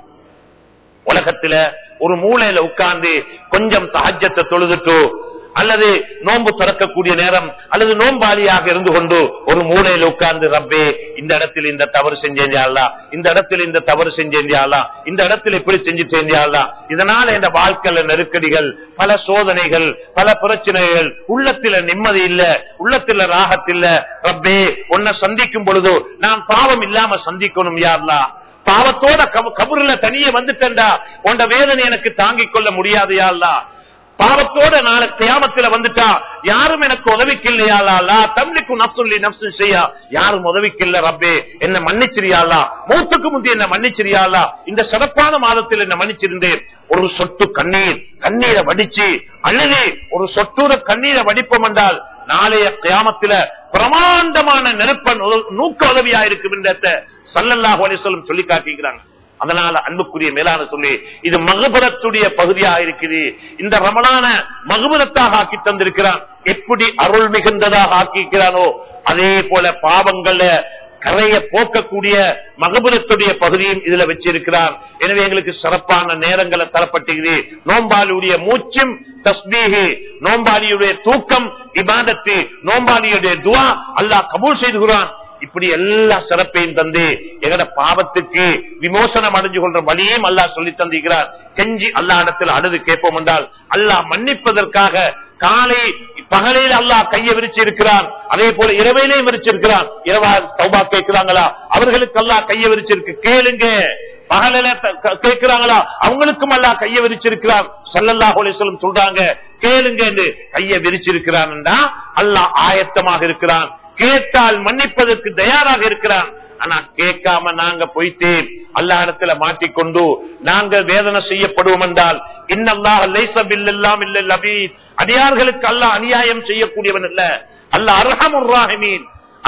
உலகத்துல ஒரு மூலையில உட்கார்ந்து கொஞ்சம் தகஜத்தை தொழுதுட்டு அல்லது நோன்பு திறக்கக்கூடிய நேரம் அல்லது நோம்பாளியாக இருந்து கொண்டு ஒரு மூலையில் உட்கார்ந்து ரப்பே இந்த இடத்தில் இந்த தவறு செஞ்சேன்யாளா இந்த இடத்தில் இந்த தவறு செஞ்சேன்யாளா இந்த இடத்தில் இப்படி செஞ்சுட்டேன்யாளா இதனால இந்த வாழ்க்கையில நெருக்கடிகள் பல சோதனைகள் பல பிரச்சனைகள் உள்ளத்தில நிம்மதி இல்ல உள்ளத்தில ராகத்தில்ல ரப்பே உன்னை சந்திக்கும் பொழுதோ நான் பாவம் இல்லாம சந்திக்கணும் யாருலா பாவத்தோட கபூர்ல தனியே வந்துட்டா உண்ட வேதனை எனக்கு தாங்கிக் கொள்ள முடியாது யாருலா பாவத்தோட நாளை கியாமத்துல வந்துட்டா யாரும் எனக்கு உதவிக்கில்லையாளா தம்லிக்கும் நப்சுல்லி நப்சு செய்யா யாரும் உதவிக்கில்ல ரப்பே என்ன மன்னிச்சிரியாளா மூத்துக்கு முந்தைய என்ன மன்னிச்சிரியாளா இந்த சிறப்பான மாதத்தில் என்ன மன்னிச்சிருந்தேன் ஒரு சொட்டு கண்ணீர் கண்ணீரை வடிச்சு அழுது ஒரு சொட்டூர கண்ணீரை வடிப்போம் என்றால் நாளைய கியாமத்தில பிரமாண்டமான நெருப்ப நூக்க உதவியா இருக்கும் என்ற சல்லல்லாஹு அலிஸ்வலம் சொல்லி காட்டிக்கிறாங்க அதனால அன்புக்குரிய மேலான சொல்லி இது மகுபரத்துடைய பகுதியாக இருக்குது இந்த ரமணான மகுபரத்தாக ஆக்கி தந்திருக்கிறான் எப்படி அருள் மிகுந்ததாக ஆக்கிக்கிறானோ அதே போல பாவங்கள்ல கரைய போக்கக்கூடிய மகபுரத்துடைய பகுதியும் இதுல வச்சிருக்கிறார் எனவே எங்களுக்கு சிறப்பான நேரங்களை தரப்பட்டுகிறது நோம்பாளியுடைய மூச்சும் தஸ்மீகி நோம்பாளியுடைய தூக்கம் இபாதத்து நோம்பாளியுடைய துவா அல்லாஹ் கபூல் செய்துகிறான் இப்படி எல்லா சிறப்பையும் தந்து எங்கட பாவத்துக்கு விமோசனம் அடைஞ்சு கொள்ற வழியும் அல்லாஹ் சொல்லி தந்திருக்கிறார் கெஞ்சி அல்லா இடத்துல அழுது கேட்போம் என்றால் அல்லாஹ் மன்னிப்பதற்காக காலை பகலில் அல்லாஹ் கையை விரிச்சு இருக்கிறான் அதே போல இரவையிலையும் விரிச்சிருக்கிறான் இரவா தௌபா கேட்கிறாங்களா அவர்களுக்கு அல்லாஹ் கையை விரிச்சிருக்கு கேளுங்க பகலில கேட்கிறாங்களா அவங்களுக்கும் அல்லா கையை விரிச்சிருக்கிறான் சல்லல்லா சொல்லும் சொல்றாங்க கேளுங்க என்று கையை விரிச்சிருக்கிறான் அல்லாஹ் ஆயத்தமாக இருக்கிறான் கேட்டால் மன்னிப்பதற்கு தயாராக இருக்கிறான் ஆனா கேட்காம நாங்க போயிட்டு அல்லா இடத்துல மாட்டிக்கொண்டு நாங்க வேதனை செய்யப்படுவோம் என்றால் இன்னல்லாஹ் லைசபில்லாம் இல்ல அடியார்களுக்கு அல்லாஹ் அநியாயம் செய்யக்கூடியவன் இல்ல அல்ல அரஹமுர்ராஹிமீன்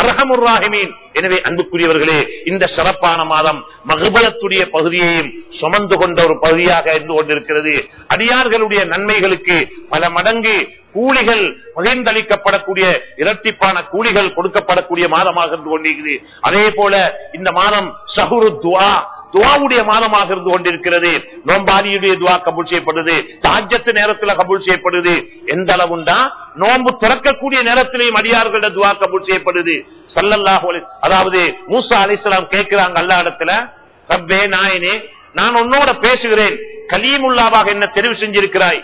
அரஹமுர் ராஹிமீன் எனவே அன்புக்குரியவர்களே இந்த சிறப்பான மாதம் மகுபலத்துடைய பகுதியையும் சுமந்து கொண்ட ஒரு பகுதியாக இருந்து கொண்டிருக்கிறது அடியார்களுடைய நன்மைகளுக்கு பல மடங்கு கூலிகள் பகிர்ந்தளிக்கப்படக்கூடிய இரட்டிப்பான கூலிகள் கொடுக்கப்படக்கூடிய மாதமாக இருந்து கொண்டிருக்கிறது அதே போல இந்த மாதம் சகுரு துவா துவாவுடைய மாதமாக இருந்து கொண்டிருக்கிறது நோம்பாலியுடைய துவா கபூல் செய்யப்படுது தாஜத்து நேரத்தில் கபூல் செய்யப்படுது எந்த அளவுண்டா நோன்பு திறக்கக்கூடிய நேரத்திலேயும் அடியார்களோட துவா கபூல் செய்யப்படுது சல்லல்லாஹு அலைஹி- அதாவது மூசா அலிஸ்லாம் கேட்கிறாங்க அல்லா இடத்துல ரப்பே நாயனே நான் உன்னோட பேசுகிறேன் கலீமுல்லாவாக என்ன தெரிவு செஞ்சிருக்கிறாய்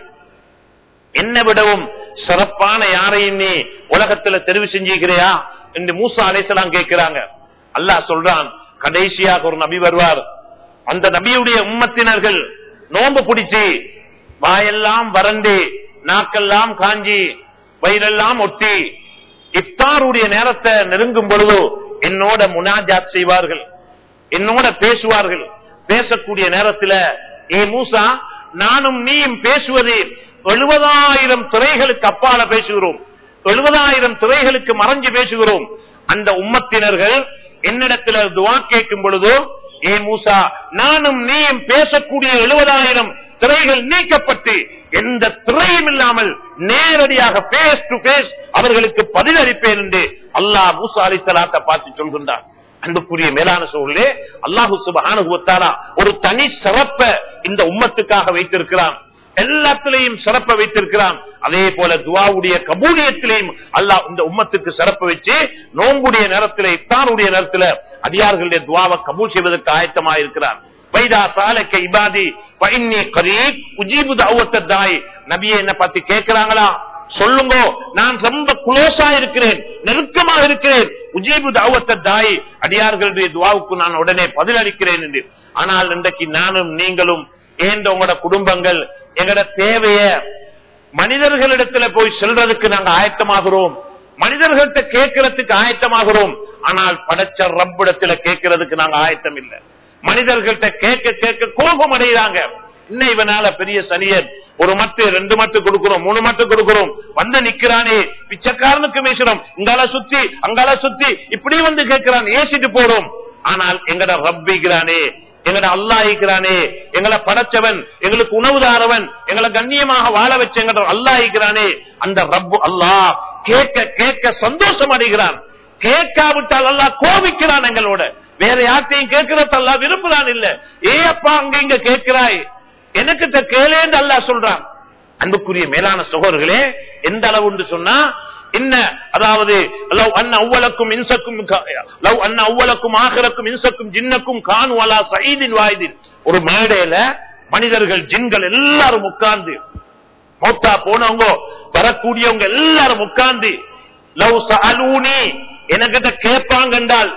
என்ன விடவும் சிறப்பான யாரையும் நீ உலகத்துல தெரிவு செஞ்சிருக்கிறியா என்று மூசா அலைசலாம் கேட்கிறாங்க அல்லாஹ் சொல்றான் கடைசியாக ஒரு நபி வருவார் அந்த நபியுடைய உம்மத்தினர்கள் நோன்பு பிடிச்சு வாயெல்லாம் வறண்டு நாக்கெல்லாம் காஞ்சி வயிறெல்லாம் ஒட்டி இப்தாருடைய நேரத்தை நெருங்கும் பொழுதோ என்னோட முனாஜாத் செய்வார்கள் என்னோட பேசுவார்கள் பேசக்கூடிய நேரத்துல ஏ மூசா நானும் நீயும் பேசுவது எழுபதாயிரம் துறைகளுக்கு அப்பால பேசுகிறோம் எழுபதாயிரம் துறைகளுக்கு மறைஞ்சு பேசுகிறோம் அந்த உம்மத்தினர்கள் என்னிடத்துல துவா கேட்கும் பொழுதோ ஏ மூசா நானும் நீயும் பேசக்கூடிய எழுபதாயிரம் திரைகள் நீக்கப்பட்டு எந்த திரையும் இல்லாமல் நேரடியாக பேஸ் டு பேஸ் அவர்களுக்கு பதிலளிப்பேன் என்று அல்லாஹ் மூசா அலி சலாத்தை பார்த்து சொல்கின்றார் அன்புக்குரிய மேலான சூழலே அல்லாஹு சுபானுகுவத்தாரா ஒரு தனி சிறப்ப இந்த உம்மத்துக்காக வைத்திருக்கிறான் எல்லாத்திலையும் சிறப்ப வைத்திருக்கிறான் அதே போல துவாவுடைய கபூலியத்திலையும் அல்லாஹ் இந்த உம்மத்துக்கு சிறப்பு வச்சு நோன்புடைய நேரத்தில் இத்தாருடைய நேரத்தில் அடியார்களுடைய துவாவை கபூல் செய்வதற்கு ஆயத்தமாக இருக்கிறார் வைதா சாலக்க இபாதி பைன்னி கரீப் உஜீபு தாவத்த தாய் நபியை என்ன பார்த்து கேட்கிறாங்களா சொல்லுங்க நான் ரொம்ப குளோஸா இருக்கிறேன் நெருக்கமா இருக்கிறேன் உஜீபு தாவத்த தாய் அடியார்களுடைய துவாவுக்கு நான் உடனே பதிலளிக்கிறேன் என்று ஆனால் இன்றைக்கு நானும் நீங்களும் ஏந்த உங்களோட குடும்பங்கள் எங்கட தேவைய மனிதர்களிடத்துல போய் செல்றதுக்கு நாங்க ஆயத்தமாகிறோம் மனிதர்கள்ட்ட கேட்கறதுக்கு ஆயத்தமாகிறோம் ஆனால் படைச்ச ரப்பிடத்துல கேட்கறதுக்கு நாங்க ஆயத்தம் இல்லை மனிதர்கள்ட்ட கேட்க கேட்க கோபம் அடைகிறாங்க இன்னும் இவனால பெரிய சனியன் ஒரு மட்டு ரெண்டு மட்டு கொடுக்கிறோம் மூணு மட்டு கொடுக்கிறோம் வந்து நிக்கிறானே பிச்சைக்காரனுக்கு பேசுறோம் இங்கால சுத்தி அங்கால சுத்தி இப்படி வந்து கேட்கிறான் ஏசிட்டு போறோம் ஆனால் எங்கட ரப்பிக்கிறானே எங்கட அல்லாஹிக்கிறானே எங்களை படைச்சவன் எங்களுக்கு உணவு தாரவன் எங்களை கண்ணியமாக வாழ வச்ச எங்கட அல்லாஹிக்கிறானே அந்த ரப்பு அல்லாஹ் கேட்க கேட்க சந்தோஷம் அடைகிறான் கேட்காவிட்டால் அல்லாஹ் கோபிக்கிறான் எங்களோட வேற யார்த்தையும் கேட்கறது அல்லாஹ் விரும்புறான் இல்ல ஏ அப்பா அங்க இங்க கேட்கிறாய் எனக்கு கேளேன்னு அல்லாஹ் சொல்றான் அன்புக்குரிய மேலான சகோதரர்களே எந்த அளவு சொன்னா என்ன அதாவது லவ் அண்ண அவ்வளக்கும் இன்சக்கும் லவ் அண்ண அவ்வளக்கும் ஆகரக்கும் இன்சக்கும் ஜின்னக்கும் கான்வாலா சயீதின் வாய்தின் ஒரு மேடையில மனிதர்கள் ஜின்கள் எல்லாரும் உட்கார்ந்து மௌத்தா போனவங்க வரக்கூடியவங்க எல்லாரும் உட்கார்ந்து லவ் சலூனி எனக்கிட்ட கேட்பாங்க என்றால்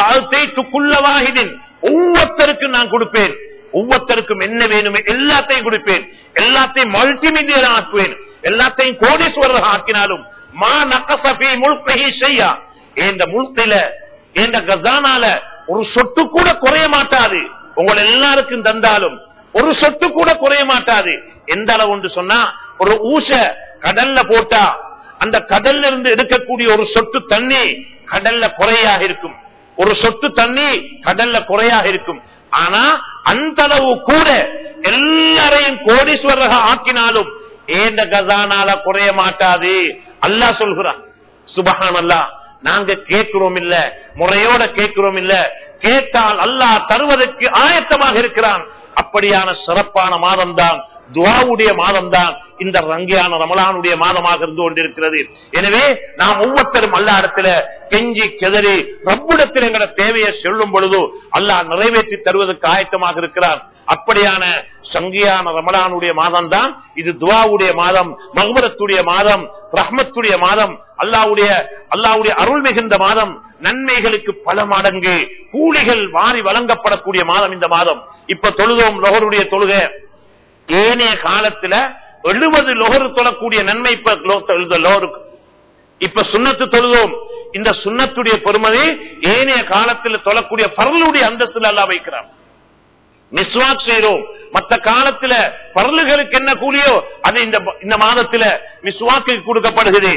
லாழ்த்தைக்குள்ளவாகிதின் ஒவ்வொருத்தருக்கும் நான் கொடுப்பேன் ஒவ்வொருத்தருக்கும் என்ன வேணுமே எல்லாத்தையும் கொடுப்பேன் எல்லாத்தையும் மல்டி மில்லியன் ஆக்குவேன் எல்லாத்தையும் கோடீஸ்வரர் ஆக்கினாலும் மா நக்கசபி முழுக்கையை செய்யா இந்த முழுக்கையில இந்த கசானால ஒரு சொட்டு கூட குறைய மாட்டாது உங்களை எல்லாருக்கும் தந்தாலும் ஒரு சொட்டு கூட குறைய மாட்டாது எந்த அளவு சொன்னா ஒரு ஊச கடல்ல போட்டா அந்த கடல்ல இருந்து எடுக்கக்கூடிய ஒரு சொட்டு தண்ணி கடல்ல குறையாக இருக்கும் ஒரு சொட்டு தண்ணி கடல்ல குறையாக இருக்கும் ஆனா அந்த அளவு கூட எல்லாரையும் கோடீஸ்வரராக ஆக்கினாலும் ஏந்த கசானால குறைய மாட்டாது அல்லா சொல்கிறான் சுபகான் அல்லா நாங்க கேட்கிறோம் இல்ல முறையோட கேட்கிறோம் இல்ல கேட்டால் அல்லாஹ் தருவதற்கு ஆயத்தமாக இருக்கிறான் அப்படியான சிறப்பான மாதம் தான் துவாவுடைய மாதம் தான் இந்த ரங்கியான ரமலானுடைய மாதமாக இருந்து கொண்டிருக்கிறது எனவே நாம் ஒவ்வொருத்தரும் அல்லா இடத்துல கெஞ்சி கெதறி ரப்பிடத்தில் எங்களோட தேவையை சொல்லும் பொழுது அல்லாஹ் நிறைவேற்றி தருவதற்கு ஆயத்தமாக இருக்கிறார் அப்படியான சங்கியான ரமலானுடைய மாதம் தான் இது துவாவுடைய மாதம் மகுமரத்துடைய மாதம் ரஹ்மத்துடைய மாதம் அல்லாவுடைய அல்லாவுடைய அருள் மிகுந்த மாதம் நன்மைகளுக்கு பல மடங்கு கூலிகள் வாரி வழங்கப்படக்கூடிய மாதம் இந்த மாதம் இப்ப தொழுதோம் லொகருடைய தொழுக ஏனைய காலத்துல எழுபது லொகரு தொழக்கூடிய நன்மை இப்ப லோருக்கு இப்ப சுண்ணத்து தொழுதோம் இந்த சுண்ணத்துடைய பெருமதி ஏனைய காலத்தில் தொழக்கூடிய பரலுடைய அந்தஸ்துல அல்லா வைக்கிறான் மிஸ்வாக் செய்யறோம் மத்த காலத்துல பரலுகளுக்கு என்ன கூலியோ அது இந்த இந்த மாதத்துல மிஸ்வாக்கு கொடுக்கப்படுகிறது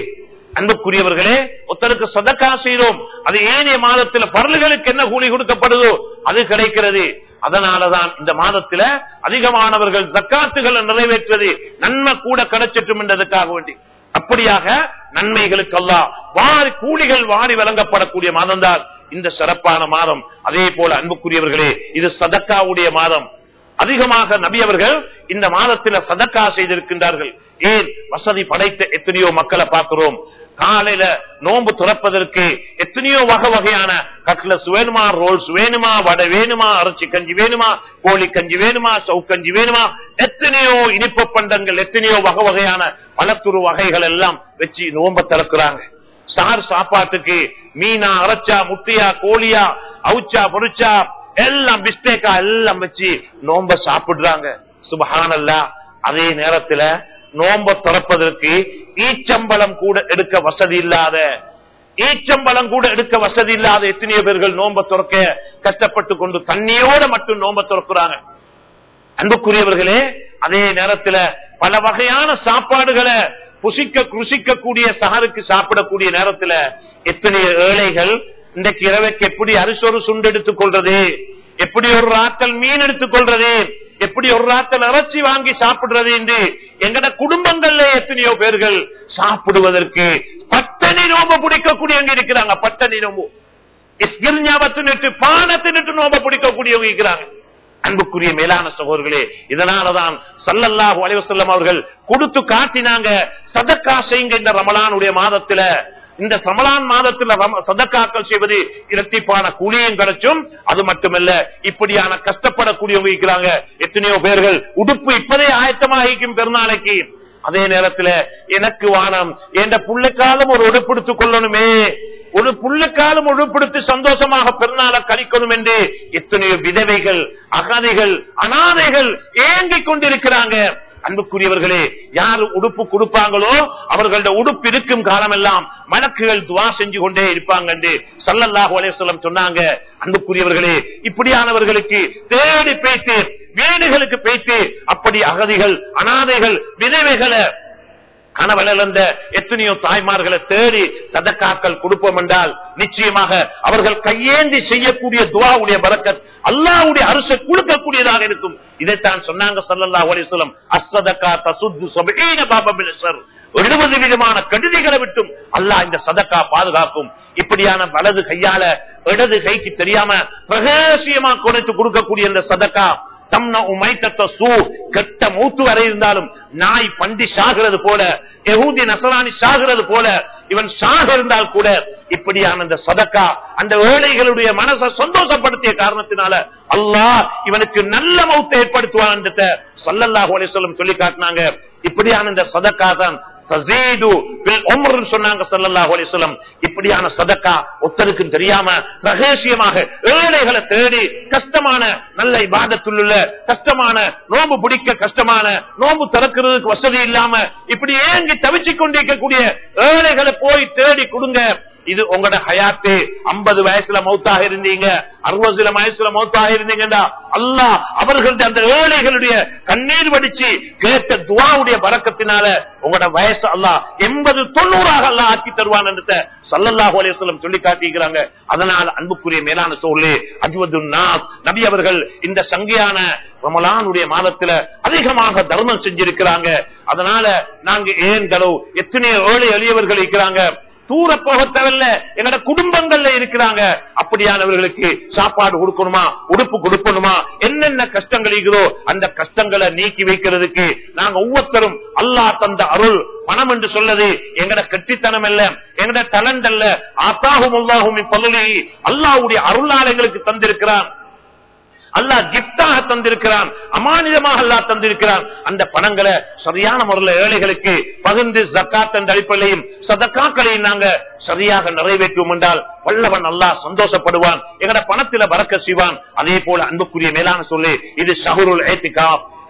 அன்புக்குரியவர்களே ஒருத்தருக்கு சதக்கா செய்தோம் அது ஏனைய மாதத்துல பரல்களுக்கு என்ன கூலி கொடுக்கப்படுதோ அது கிடைக்கிறது அதனாலதான் இந்த மாதத்துல அதிகமானவர்கள் ஜக்காத்துகளை நிறைவேற்றுவது நன்மை கூட கிடைச்சிட்டும் என்றதுக்காக வேண்டி அப்படியாக நன்மைகளுக்கு அல்லாஹ் வாரி கூலிகள் வாரி வழங்கப்படக்கூடிய மாதம் தான் இந்த சிறப்பான மாதம் அதே போல அன்புக்குரியவர்களே இது சதக்காவுடைய மாதம் அதிகமாக நபி அவர்கள் இந்த மாதத்தில் சதக்கா செய்திருக்கின்றார்கள் ஏன் வசதி படைத்த எத்தனையோ மக்களை பார்க்கிறோம் காலையில நோன்பு துறப்பதற்கு எத்தனையோ வகை வகையான கட்லஸ் வேணுமா ரோல்ஸ் வேணுமா வடை வேணுமா அரைச்சி கஞ்சி வேணுமா கோழி கஞ்சி வேணுமா சவுக்கஞ்சி வேணுமா எத்தனையோ இனிப்பு பண்டங்கள் எத்தனையோ வகை வகையான பலத்துரு வகைகள் எல்லாம் வச்சு நோன்பை திறக்கிறாங்க சார் சாப்பாட்டுக்கு மீனா அரைச்சா முட்டியா கோழியா அவுச்சா பொரிச்சா எல்லாம் பிஸ்டேக்கா எல்லாம் வச்சு நோம்ப சாப்பிடுறாங்க சுபஹானல்லா அதே நேரத்துல நோம்ப திறப்பதற்கு ஈச்சம்பளம் கூட எடுக்க வசதி இல்லாத ஈச்சம்பளம் கூட எடுக்க வசதி இல்லாத எத்தனையோ பேர்கள் நோம்ப துறக்க கஷ்டப்பட்டு கொண்டு தண்ணியோட மட்டும் நோம்ப துறக்குறாங்க அன்புக்குரியவர்களே அதே நேரத்துல பல வகையான சாப்பாடுகளை புசிக்க ருசிக்கக்கூடிய சகருக்கு சாப்பிடக்கூடிய நேரத்துல எத்தனை ஏழைகள் இன்றைக்கு இரவைக்கு எப்படி அரிசொரு சுண்டு எடுத்துக் கொள்றது எப்படி ஒரு ராத்தல் மீன் எடுத்துக் கொள்றது எப்படி ஒரு ராத்தல் இறைச்சி வாங்கி சாப்பிடுறது என்று எங்கட குடும்பங்கள்ல எத்தனையோ பேர்கள் சாப்பிடுவதற்கு பட்டணி நோம்பு பிடிக்கக்கூடியவங்க இருக்கிறாங்க பட்டணி நோம்பு ஞாபகத்தினிட்டு பானத்தினிட்டு நோம்ப பிடிக்கக்கூடியவங்க இருக்கிறாங்க அன்புக்குரிய மேலான சகோதரர்களே இதனாலதான் சல்லல்லாஹு அலைவசல்லம் அவர்கள் கொடுத்து காட்டினாங்க சதக்கா செய்யுங்க இந்த ரமலானுடைய மாதத்துல இந்த சமலான் மாதத்துல சதக்காக்கள் செய்வது இரட்டிப்பான கூலியும் கிடைச்சும் அது மட்டுமல்ல இப்படியான கஷ்டப்படக்கூடியவங்க இருக்கிறாங்க எத்தனையோ பேர்கள் உடுப்பு இப்பதே ஆயத்தமாகிக்கும் பெருநாளைக்கு அதே நேரத்துல எனக்கு வானம் என்ற புள்ளைக்காலம் ஒரு உடுப்படுத்திக் கொள்ளணுமே ஒரு புள்ளைக்காலம் உடுப்படுத்தி சந்தோஷமாக பெருநாளை கழிக்கணும் என்று எத்தனையோ விதவைகள் அகதிகள் அனாதைகள் ஏங்கிக் கொண்டிருக்கிறாங்க அன்புக்குரியவர்களே யார் உடுப்பு கொடுப்பாங்களோ அவர்களோட உடுப்பு இருக்கும் காலமெல்லாம் மலக்குகள் துவா செஞ்சு கொண்டே இருப்பாங்க என்று சல்லல்லாஹு அலேஸ்வலம் சொன்னாங்க அன்புக்குரியவர்களே இப்படியானவர்களுக்கு தேடி பேச்சு வீடுகளுக்கு பேச்சு அப்படி அகதிகள் அனாதைகள் விதவைகளை கணவனிழந்த எத்தனையோ தாய்மார்களை தேடி சதக்காக்கள் கொடுப்போம் என்றால் நிச்சயமாக அவர்கள் கையேந்தி செய்யக்கூடிய துவாவுடைய பறக்கத் அல்லாவுடைய அரசு கொடுக்கக்கூடியதாக இருக்கும் இதைத்தான் சொன்னாங்க சொல்லல்லா ஒலிசலம் அசதக்கா தசுத்து சொபீன பாபமிலசர் எழுபது விதமான கடுதிகளை விட்டும் அல்லாஹ் இந்த சதக்கா பாதுகாக்கும் இப்படியான வலது கையால இடது கைக்கு தெரியாம பிரகசியமா குறைத்து கொடுக்கக்கூடிய இந்த சதக்கா கெட்ட மூத்து வரை இருந்தாலும் நாய் பண்டி சாகிறது போல எகூதி நசராணி சாகிறது போல இவன் சாக இருந்தால் கூட இப்படியான அந்த சதக்கா அந்த ஏழைகளுடைய மனசை சந்தோஷப்படுத்திய காரணத்தினால அல்லாஹ் இவனுக்கு நல்ல மௌத்தை ஏற்படுத்துவான் என்ற சல்லல்லாஹு அலிஸ்வலம் சொல்லி காட்டினாங்க இப்படியான இந்த சதக்கா தான் இப்படியான சதக்கா ஒத்தருக்கும் தெரியாம ரகசியமாக ஏழைகளை தேடி கஷ்டமான நல்ல இபாதத்துள்ள கஷ்டமான நோம்பு பிடிக்க கஷ்டமான நோம்பு திறக்கிறதுக்கு வசதி இல்லாம இப்படி ஏங்கி தவிச்சு கொண்டிருக்கக்கூடிய ஏழைகளை போய் தேடி கொடுங்க இது உங்களோட ஹயாத்து ஐம்பது வயசுல மௌத்தாக இருந்தீங்க அறுபதுல வயசுல மௌத்தாக இருந்தீங்கன்னா அல்லா அவர்களுடைய அந்த ஏழைகளுடைய கண்ணீர் வடிச்சு கேட்ட துவாவுடைய பறக்கத்தினால உங்களோட வயசு அல்லா எண்பது தொண்ணூறாக அல்லா ஆக்கி தருவான் என்று சல்லல்லாஹு அலையம் சொல்லி காட்டிக்கிறாங்க அதனால் அன்புக்குரிய மேலான சோழே அஜ்வது நபி அவர்கள் இந்த சங்கையான ரமலானுடைய மாதத்துல அதிகமாக தர்மம் செஞ்சிருக்கிறாங்க அதனால நாங்க ஏன்களோ எத்தனையோ ஏழை எளியவர்கள் இருக்கிறாங்க தூர போக தேவையில்ல எங்களோட குடும்பங்கள்ல இருக்கிறாங்க அப்படியானவர்களுக்கு சாப்பாடு கொடுக்கணுமா உடுப்பு கொடுக்கணுமா என்னென்ன கஷ்டங்கள் இருக்குதோ அந்த கஷ்டங்களை நீக்கி வைக்கிறதுக்கு நாங்க ஒவ்வொருத்தரும் அல்லா தந்த அருள் பணம் என்று சொல்லது எங்கட கட்டித்தனம் அல்ல எங்கட டலண்ட் அல்ல ஆத்தாகும் அல்லாஹும் பல்லுலி அல்லாவுடைய அருளாளங்களுக்கு தந்திருக்கிறான் அல்லாஹ் கிப்டாக தந்திருக்கிறான் அமானிதமாக அல்லாஹ் தந்திருக்கிறான் அந்த பணங்களை சரியான முறையில் ஏழைகளுக்கு பகிர்ந்து ஜக்காத் என்ற அடிப்படையிலையும் சதக்காக்களையும் நாங்க சரியாக நிறைவேற்றுவோம் என்றால் வல்லவன் அல்லாஹ் சந்தோஷப்படுவான் எங்கட பணத்தில பறக்க செய்வான் அதே போல அன்புக்குரிய மேலான சொல்லி இது ஷஹருல் ஏத்திகா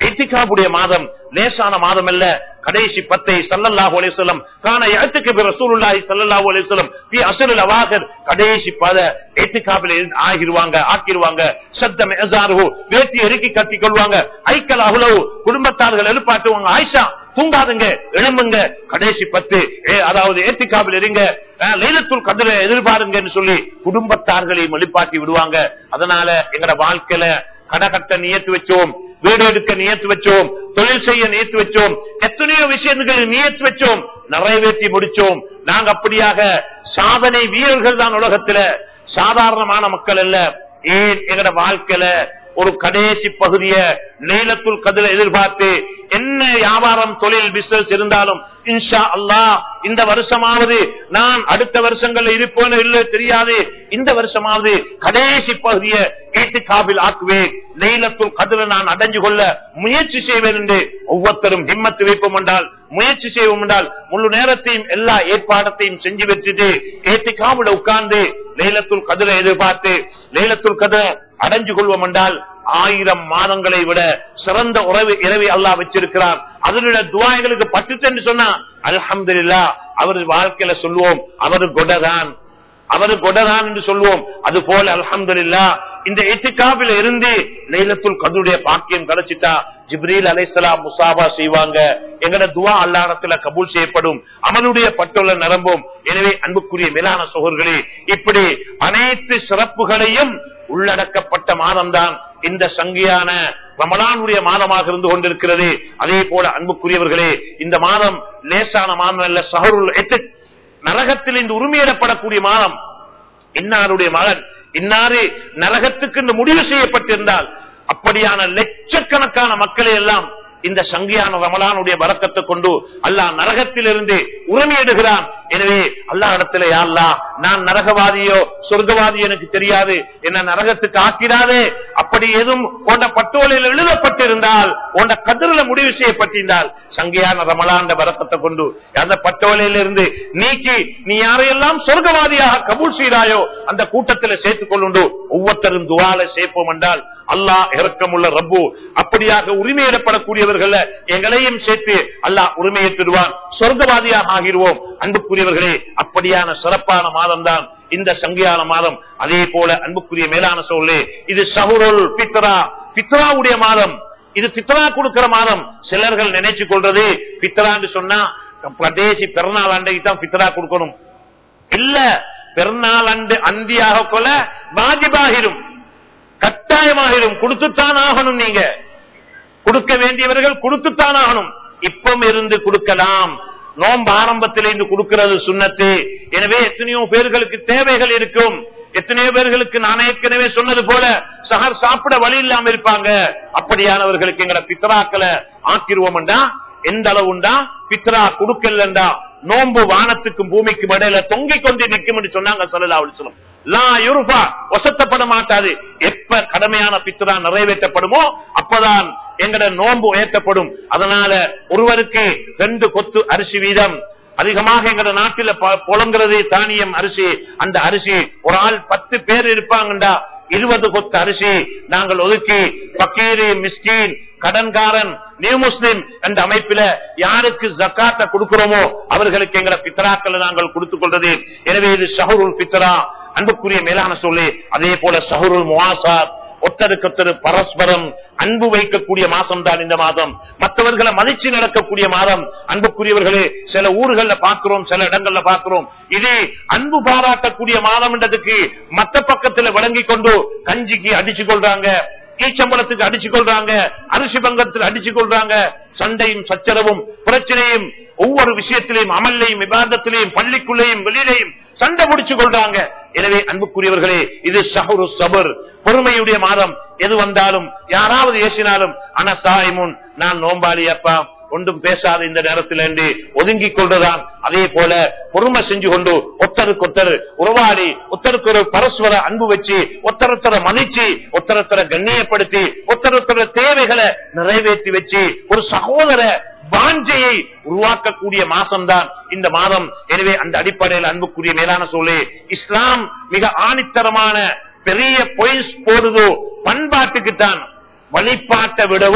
எத்திகாவுடைய மாதம் லேசான மாதம் அல்ல கடைசி பத்தை சல்லல்லாஹு அலைஹி வஸல்லம் கான யஅத்துக்கு பி ரசூலுல்லாஹி ஸல்லல்லாஹு அலைஹி வஸல்லம் ஃபி அஸ்ரில் அவாகிர் கடைசி பத எத்திகாபில் ஆகிருவாங்க ஆக்கிருவாங்க சத்த மிஸாருஹு வேட்டி இறுக்கி கட்டிக் கொள்வாங்க ஐக்கல் அஹ்லவு குடும்பத்தார்கள் எழுப்பாட்டுவாங்க ஆயிஷா தூங்காதுங்க எழும்புங்க கடைசி பத்து ஏ, அதாவது ஏத்திக்காவில் இருங்க அஹ், லைலத்துல் கதிர எதிர்பாருங்கன்னு சொல்லி குடும்பத்தார்களையும் எழுப்பாட்டி விடுவாங்க அதனால எங்கட வாழ்க்கையில கடகட்ட நியத்து வச்சோம் வீடு எடுக்க நியத்து வச்சோம் தொழில் செய்ய நியத்து வச்சோம் எத்தனையோ விஷயங்கள் நியத்து வச்சோம் நிறைவேற்றி முடிச்சோம் நாங்க அப்படியாக சாதனை வீரர்கள் தான் உலகத்துல சாதாரணமான மக்கள் அல்ல ஏன் எங்கட வாழ்க்கையில ஒரு கடைசி பகுதிய நீளத்துள் கதிர எதிர்பார்த்து என்ன வியாபாரம் தொழில் பிசினஸ் இருந்தாலும் இன்ஷா அல்லாஹ் இந்த வருஷமாவது நான் அடுத்த வருஷங்கள்ல இருப்பேனோ இல்லை தெரியாது இந்த வருஷமாவது கடைசி பகுதிய ஏட்டு காபில் ஆக்குவேன் நெய்லத்துள் கதிர நான் அடைஞ்சு கொள்ள முயற்சி செய்வேன் என்று ஒவ்வொருத்தரும் ஹிம்மத்து வைப்போம் என்றால் முயற்சி செய்வோம் என்றால் முழு நேரத்தையும் எல்லா ஏற்பாடத்தையும் செஞ்சு வச்சுட்டு ஏத்து காவில உட்கார்ந்து லைலத்துள் கதிரை எதிர்பார்த்து லைலத்துள் கதிர அடைஞ்சு கொள்வோம் என்றால் ஆயிரம் மாதங்களை விட சிறந்த உறவு இரவி அல்லாஹ் வச்சிருக்கிறார் அதனுடைய துவாய்களுக்கு பட்டுச்சு என்று சொன்னா அல்ஹம்துலில்லாஹ் அவர் வாழ்க்கையில சொல்லுவோம் அவரு கொடதான் அவரு கொடதான் என்று சொல்லுவோம் அது போல அல்ஹம்துலில்லா இந்த எட்டுக்காபில இருந்து லைலத்துல் கதுடைய பாக்கியம் கிடைச்சிட்டா ஜிப்ரீல் அலைசலாம் முசாபா செய்வாங்க எங்கட துவா அல்லாடத்துல கபூல் செய்யப்படும் அவனுடைய பட்டுள்ள நிரம்பும் எனவே அன்புக்குரிய மேலான சோகர்களே இப்படி அனைத்து சிறப்புகளையும் உள்ளடக்கப்பட்ட மாதம்தான் இந்த சங்கியான ரமலானுடைய மாதமாக இருந்து கொண்டிருக்கிறது அதே போல அன்புக்குரியவர்களே இந்த மாதம் லேசான மாதம் அல்ல சஹருல் எத்து நரகத்தில் இந்த உரிமையிடப்படக்கூடிய மாதம் இன்னாருடைய மகன் இன்னாரு நரகத்துக்கு இந்த முடிவு செய்யப்பட்டிருந்தால் அப்படியான லட்சக்கணக்கான மக்களை எல்லாம் இந்த சங்கியான ரமலானுடைய வரக்கத்தை கொண்டு அல்லாஹ் நரகத்திலிருந்து உரிமையிடுகிறான் எனவே அல்லா இடத்துல யாழ்லா நான் நரகவாதியோ சொர்க்கவாதியோ எனக்கு தெரியாது என்ன நரகத்துக்கு ஆக்கிறாதே அப்படி எதுவும் உண்ட பட்டோலையில் எழுதப்பட்டிருந்தால் உண்ட கதிரில முடிவு செய்யப்பட்டிருந்தால் சங்கியான ரமலாண்ட வரக்கத்தை கொண்டு அந்த பட்டோலையிலிருந்து நீக்கி நீ யாரையெல்லாம் சொர்க்கவாதியாக கபூல் செய்தாயோ அந்த கூட்டத்தில் சேர்த்துக் கொள்ளுண்டு ஒவ்வொருத்தரும் துவால சேர்ப்போம் என்றால் அல்லாஹ் இறக்கமுள்ள ரப்பு அப்படியாக உரிமையிடப்படக்கூடியவர்கள் எங்களையும் சேர்த்து அல்லாஹ் உரிமையிட்டுடுவான் சொர்க்கவாதியாக ஆகிடுவோம் அன்புக்குரியவர்களே அப்படியான சிறப்பான மாதம் தான் இந்த சங்கியான மாதம் அதே போல அன்புக்குரிய மேலான சொல்லு இது சஹுருல் பித்ரா பித்ராவுடைய மாதம் இது பித்ரா கொடுக்கிற மாதம் சிலர்கள் நினைச்சு கொள்றது பித்ரான்னு சொன்னா கடைசி பிறநாள் அன்றைக்கு தான் பித்ரா கொடுக்கணும் இல்ல பிறநாள் அன்று அந்தியாக கொள்ள வாஜிபாகிரும் கட்டாயமாகிடும் கொடுத்துத்தான் ஆகணும் நீங்க கொடுக்க வேண்டியவர்கள் கொடுத்துத்தான் ஆகணும் இப்பம் இருந்து கொடுக்கலாம் நோம்பு ஆரம்பத்தில் இருந்து கொடுக்கிறது சுண்ணத்து எனவே எத்தனையோ பேர்களுக்கு தேவைகள் இருக்கும் எத்தனையோ பேர்களுக்கு நான் ஏற்கனவே சொன்னது போல சகர் சாப்பிட வழி இல்லாம இருப்பாங்க அப்படியானவர்களுக்கு எங்களை பித்தராக்களை ஆக்கிருவோம்டா எந்த அளவுண்டா பித்ரா கொடுக்கலண்டா நோம்பு வானத்துக்கும் பூமிக்கும் இடையில தொங்கிக் கொண்டு நிற்கும் என்று சொன்னாங்க சொல்லலா சொல்லும் லா யுருபா வசத்தப்பட மாட்டாது எப்ப கடமையான பித்ரா நிறைவேற்றப்படுமோ அப்பதான் எங்கட நோன்பு உயர்த்தப்படும் அதனால ஒருவருக்கு ரெண்டு கொத்து அரிசி வீதம் அதிகமாக எங்கட நாட்டில புலங்கிறது தானியம் அரிசி அந்த அரிசி ஒரு ஆள் பத்து பேர் இருப்பாங்கண்டா இருபது கொத்து அரிசி நாங்கள் ஒதுக்கி பக்கீரு மிஸ்கீன் கடன்காரன் நியூ முஸ்லிம் என்ற அமைப்பில யாருக்கு ஜக்காத்த கொடுக்கிறோமோ அவர்களுக்கு எங்களை பித்தராக்களை நாங்கள் கொடுத்துக் கொள்றது எனவே இது ஷஹருல் பித்தரா அன்புக்குரிய மேலான சொல்லி அதே போல ஷஹருல் முவாசாத் ஒத்தருக்கொத்தரு பரஸ்பரம் அன்பு வைக்கக்கூடிய மாசம் தான் இந்த மாதம் மற்றவர்களை மதிச்சு நடக்கக்கூடிய மாதம் அன்புக்குரியவர்களே சில ஊர்கள்ல பாக்குறோம் சில இடங்கள்ல பாக்குறோம் இது அன்பு பாராட்டக்கூடிய மாதம் என்றதுக்கு மத்த பக்கத்துல விளங்கி கொண்டு கஞ்சிக்கு அடிச்சு கொள்றாங்க ஈச்சம்பளத்துக்கு அடிச்சு கொள்றாங்க அரிசி பங்கத்தில் அடிச்சு கொள்றாங்க சண்டையும் சச்சரவும் பிரச்சனையும் ஒவ்வொரு விஷயத்திலையும் அமல்லையும் விவாதத்திலையும் பள்ளிக்குள்ளேயும் வெளியிலையும் சண்டை முடிச்சு கொள்றாங்க எனவே அன்புக்குரியவர்களே இது ஷஹரு சபர் பொறுமையுடைய மாதம் எது வந்தாலும் யாராவது ஏசினாலும் அனசாயமுன் நான் நோம்பாளி அப்பா ஒன்றும் பேசாத இந்த நேரத்தில் என்று ஒதுங்கிக் கொண்டுதான் அதே போல பொறுமை செஞ்சு கொண்டு ஒத்தருக்கு ஒத்தர் உறவாடி ஒத்தருக்கு ஒரு பரஸ்பர அன்பு வச்சு ஒத்தரத்தர மதிச்சு ஒத்தரத்தர கண்ணியப்படுத்தி ஒத்தரத்தர தேவைகளை நிறைவேற்றி வச்சு ஒரு சகோதர வாஞ்சையை உருவாக்கக்கூடிய மாசம்தான் இந்த மாதம் எனவே அந்த அடிப்படையில் அன்புக்குரிய மேலான சொல்லு இஸ்லாம் மிக ஆணித்தரமான பெரிய பொய்ஸ் போடுதோ பண்பாட்டுக்குத்தான் வழிபாட்டை விடவும்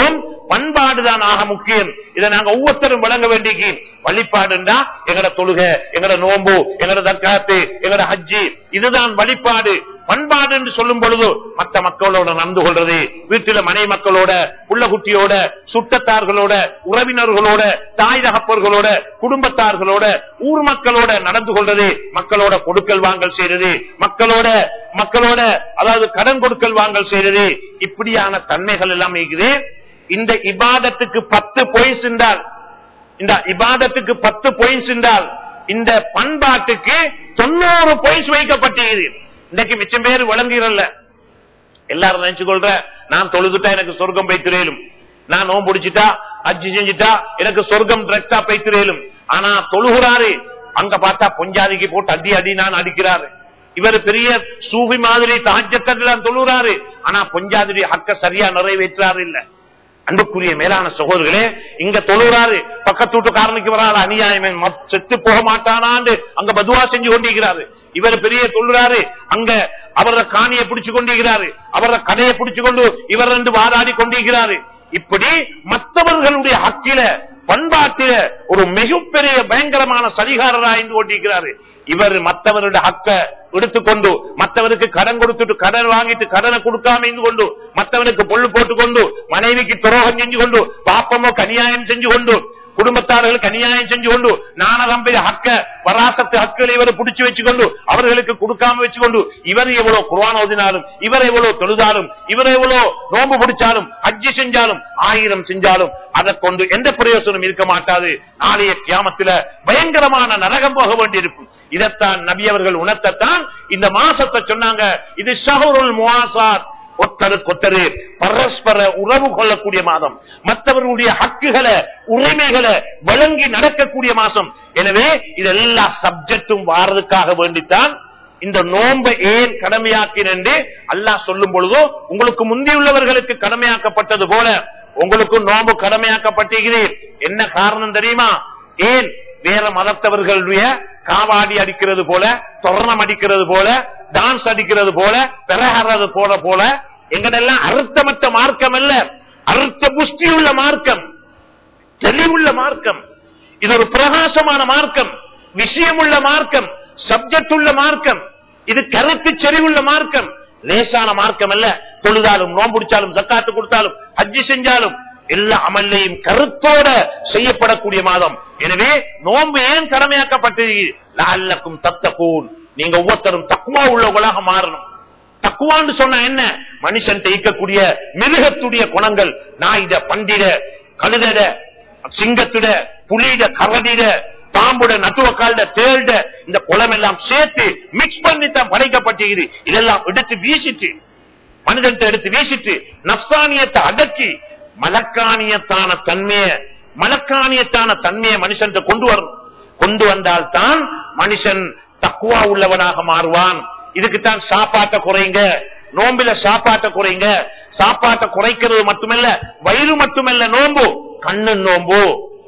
பண்பாடுதான் ஆக முக்கியம் இதை நாங்க ஒவ்வொருத்தரும் வழங்க வேண்டிய வழிபாடுண்டா எங்கட தொழுக எங்கட நோம்பு எங்கட தக்காத்து எங்கட ஹஜ்ஜி இதுதான் வழிபாடு பண்பாடு என்று சொல்லும் பொழுது மற்ற மக்களோட நடந்து கொள்றது வீட்டில மனை மக்களோட புள்ள குட்டியோட சுட்டத்தார்களோட உறவினர்களோட தாய் தகப்பர்களோட குடும்பத்தார்களோட ஊர் மக்களோட நடந்து கொள்றது மக்களோட கொடுக்கல் வாங்கல் செய்யறது மக்களோட மக்களோட அதாவது கடன் கொடுக்கல் வாங்கல் செய்யறது இப்படியான தன்மைகள் எல்லாம் இருக்குது இந்த இபாதத்துக்கு பத்து பொய்ஸ் என்றால் இந்த இபாதத்துக்கு பத்து பொயின்ஸ் என்றால் இந்த பண்பாட்டுக்கு தொண்ணூறு பொயின்ஸ் வைக்கப்பட்டிருக்கிறது இன்னைக்கு மிச்சம் பேர் வழங்குகிறல்ல எல்லாரும் நினைச்சு கொள்ற நான் தொழுதுட்டா எனக்கு சொர்க்கம் பைத்திரேலும் நான் நோம்பு பிடிச்சிட்டா அஜி செஞ்சுட்டா எனக்கு சொர்க்கம் டிரெக்டா பைத்திரேலும் ஆனா தொழுகிறாரு அங்க பார்த்தா பொஞ்சாதிக்கு போட்டு அடி அடி நான் அடிக்கிறாரு இவர் பெரிய சூஃபி மாதிரி தாஜத்தெல்லாம் தொழுகிறாரு ஆனா பொஞ்சாதி ஹக்க சரியா நிறைவேற்றாரு இல்ல அன்புக்குரிய மேலான சகோதரர்களே இங்க தொழுகிறாரு பக்கத்து வீட்டுக்காரனுக்கு வராது அநியாயம் மத்- செத்து போக மாட்டானான்னு அங்க பதுவா செஞ்சு கொண்டிருக்கிறாரு இவர் பெரிய தொழுகிறாரு அங்க அவர காணியை பிடிச்சு கொண்டிருக்கிறாரு அவர கதையை பிடிச்சு கொண்டு இவர் ரெண்டு வாதாடி கொண்டிருக்கிறாரு இப்படி மற்றவர்களுடைய ஹக்கில பண்பாட்டில ஒரு மிகப்பெரிய பயங்கரமான சதிகாரராய்ந்து கொண்டிருக்கிறாரு இவர் மற்றவருடைய ஹக்க எடுத்துக்கொண்டு மற்றவருக்கு கடன் கொடுத்துட்டு கடன் வாங்கிட்டு கடனை கொடுக்காம இருந்து கொண்டு மற்றவனுக்கு பொண்ணு போட்டுக்கொண்டு மனைவிக்கு துரோகம் செஞ்சு கொண்டு பாப்பமோ கனியாயம் செஞ்சு கொண்டு குடும்பத்தார்களுக்கு அநியாயம் செஞ்சு கொண்டு நானதம்பை ஹக்க வராசத்து ஹக்களை இவர் பிடிச்சு வச்சுக்கொண்டு அவர்களுக்கு கொடுக்காம வச்சுக்கொண்டு இவர் எவ்வளவு குர்ஆன் ஓதினாலும் இவர் எவ்வளவு தொழுதாலும் இவர் எவ்வளவு நோம்பு பிடிச்சாலும் ஹஜ்ஜி செஞ்சாலும் ஆயிரம் செஞ்சாலும் அதை கொண்டு எந்த பிரயோசனம் இருக்க மாட்டாது நாளைய கியாமத்தில பயங்கரமான நரகம் போக வேண்டியிருக்கும் இதைத்தான் நபி அவர்கள் உணர்த்தத்தான் இந்த மாசத்தை சொன்னாங்க இது ஷஹருல் முவாசாத் ஒத்தருக்கு ஒத்தரு பரஸ்பர உறவு கொள்ளக்கூடிய மாதம் மற்றவர்களுடைய ஹக்குகளை உரிமைகளை வழங்கி நடக்கக்கூடிய மாசம் எனவே இது எல்லா சப்ஜெக்டும் வாரதுக்காக வேண்டித்தான் இந்த நோன்பை ஏன் கடமையாக்கினு அல்லாஹ் சொல்லும் பொழுதோ உங்களுக்கு முந்தியுள்ளவர்களுக்கு கடமையாக்கப்பட்டது போல உங்களுக்கும் நோன்பு கடமையாக்கப்பட்டிருக்கிறேன் என்ன காரணம் தெரியுமா ஏன் வேற மதத்தவர்களுடைய காவாடி அடிக்கிறது போல தொரணம் அடிக்கிறது போல டான்ஸ் அடிக்கிறது போல பெறறது போல போல எங்கடெல்லாம் அறுத்தமற்ற மார்க்கம் அல்ல அறுத்த புஷ்டியுள்ள மார்க்கம் தெளிவுள்ள மார்க்கம் இது ஒரு பிரகாசமான மார்க்கம் விஷயமுள்ள மார்க்கம் சப்ஜெக்ட் உள்ள மார்க்கம் இது கருத்து செறிவுள்ள மார்க்கம் லேசான மார்க்கம் அல்ல தொழுதாலும் நோம்புடிச்சாலும் தக்காத்து கொடுத்தாலும் ஹஜ்ஜி செஞ்சாலும் எல்லா அமல்லையும் கருத்தோட செய்யப்படக்கூடிய மாதம் எனவே நோன்பு ஏன் கடமையாக்கப்பட்டிருக்கும் தத்தக்கூன் நீங்க ஒவ்வொருத்தரும் தக்குவா உள்ளவங்களாக மாறணும் தக்குவான்னு சொன்னா என்ன மனுஷன் ஈக்கக்கூடிய மிருகத்துடைய குணங்கள் நாயிட பண்டிட கழுதட சிங்கத்துட புலியிட கரடிட பாம்புட நட்டுவக்கால்ட தேள்ட இந்த குளம் எல்லாம் சேர்த்து மிக்ஸ் பண்ணி தான் படைக்கப்பட்டிருக்குது இதெல்லாம் எடுத்து வீசிட்டு மனிதன் எடுத்து வீசிட்டு நப்சானியத்தை அடக்கி மலக்கானியத்தான தன்மைய மலக்கானியத்தான தன்மையை மனுஷன் கொண்டு வரணும் கொண்டு வந்தால் தான் மனுஷன் தக்குவா உள்ளவனாக மாறுவான் இதுக்குத்தான் சாப்பாட்டை குறைங்க நோம்பில சாப்பாட்டை குறைங்க சாப்பாட்டை குறைக்கிறது மட்டுமல்ல வயிறு மட்டுமல்ல நோம்பு கண்ணு நோம்பு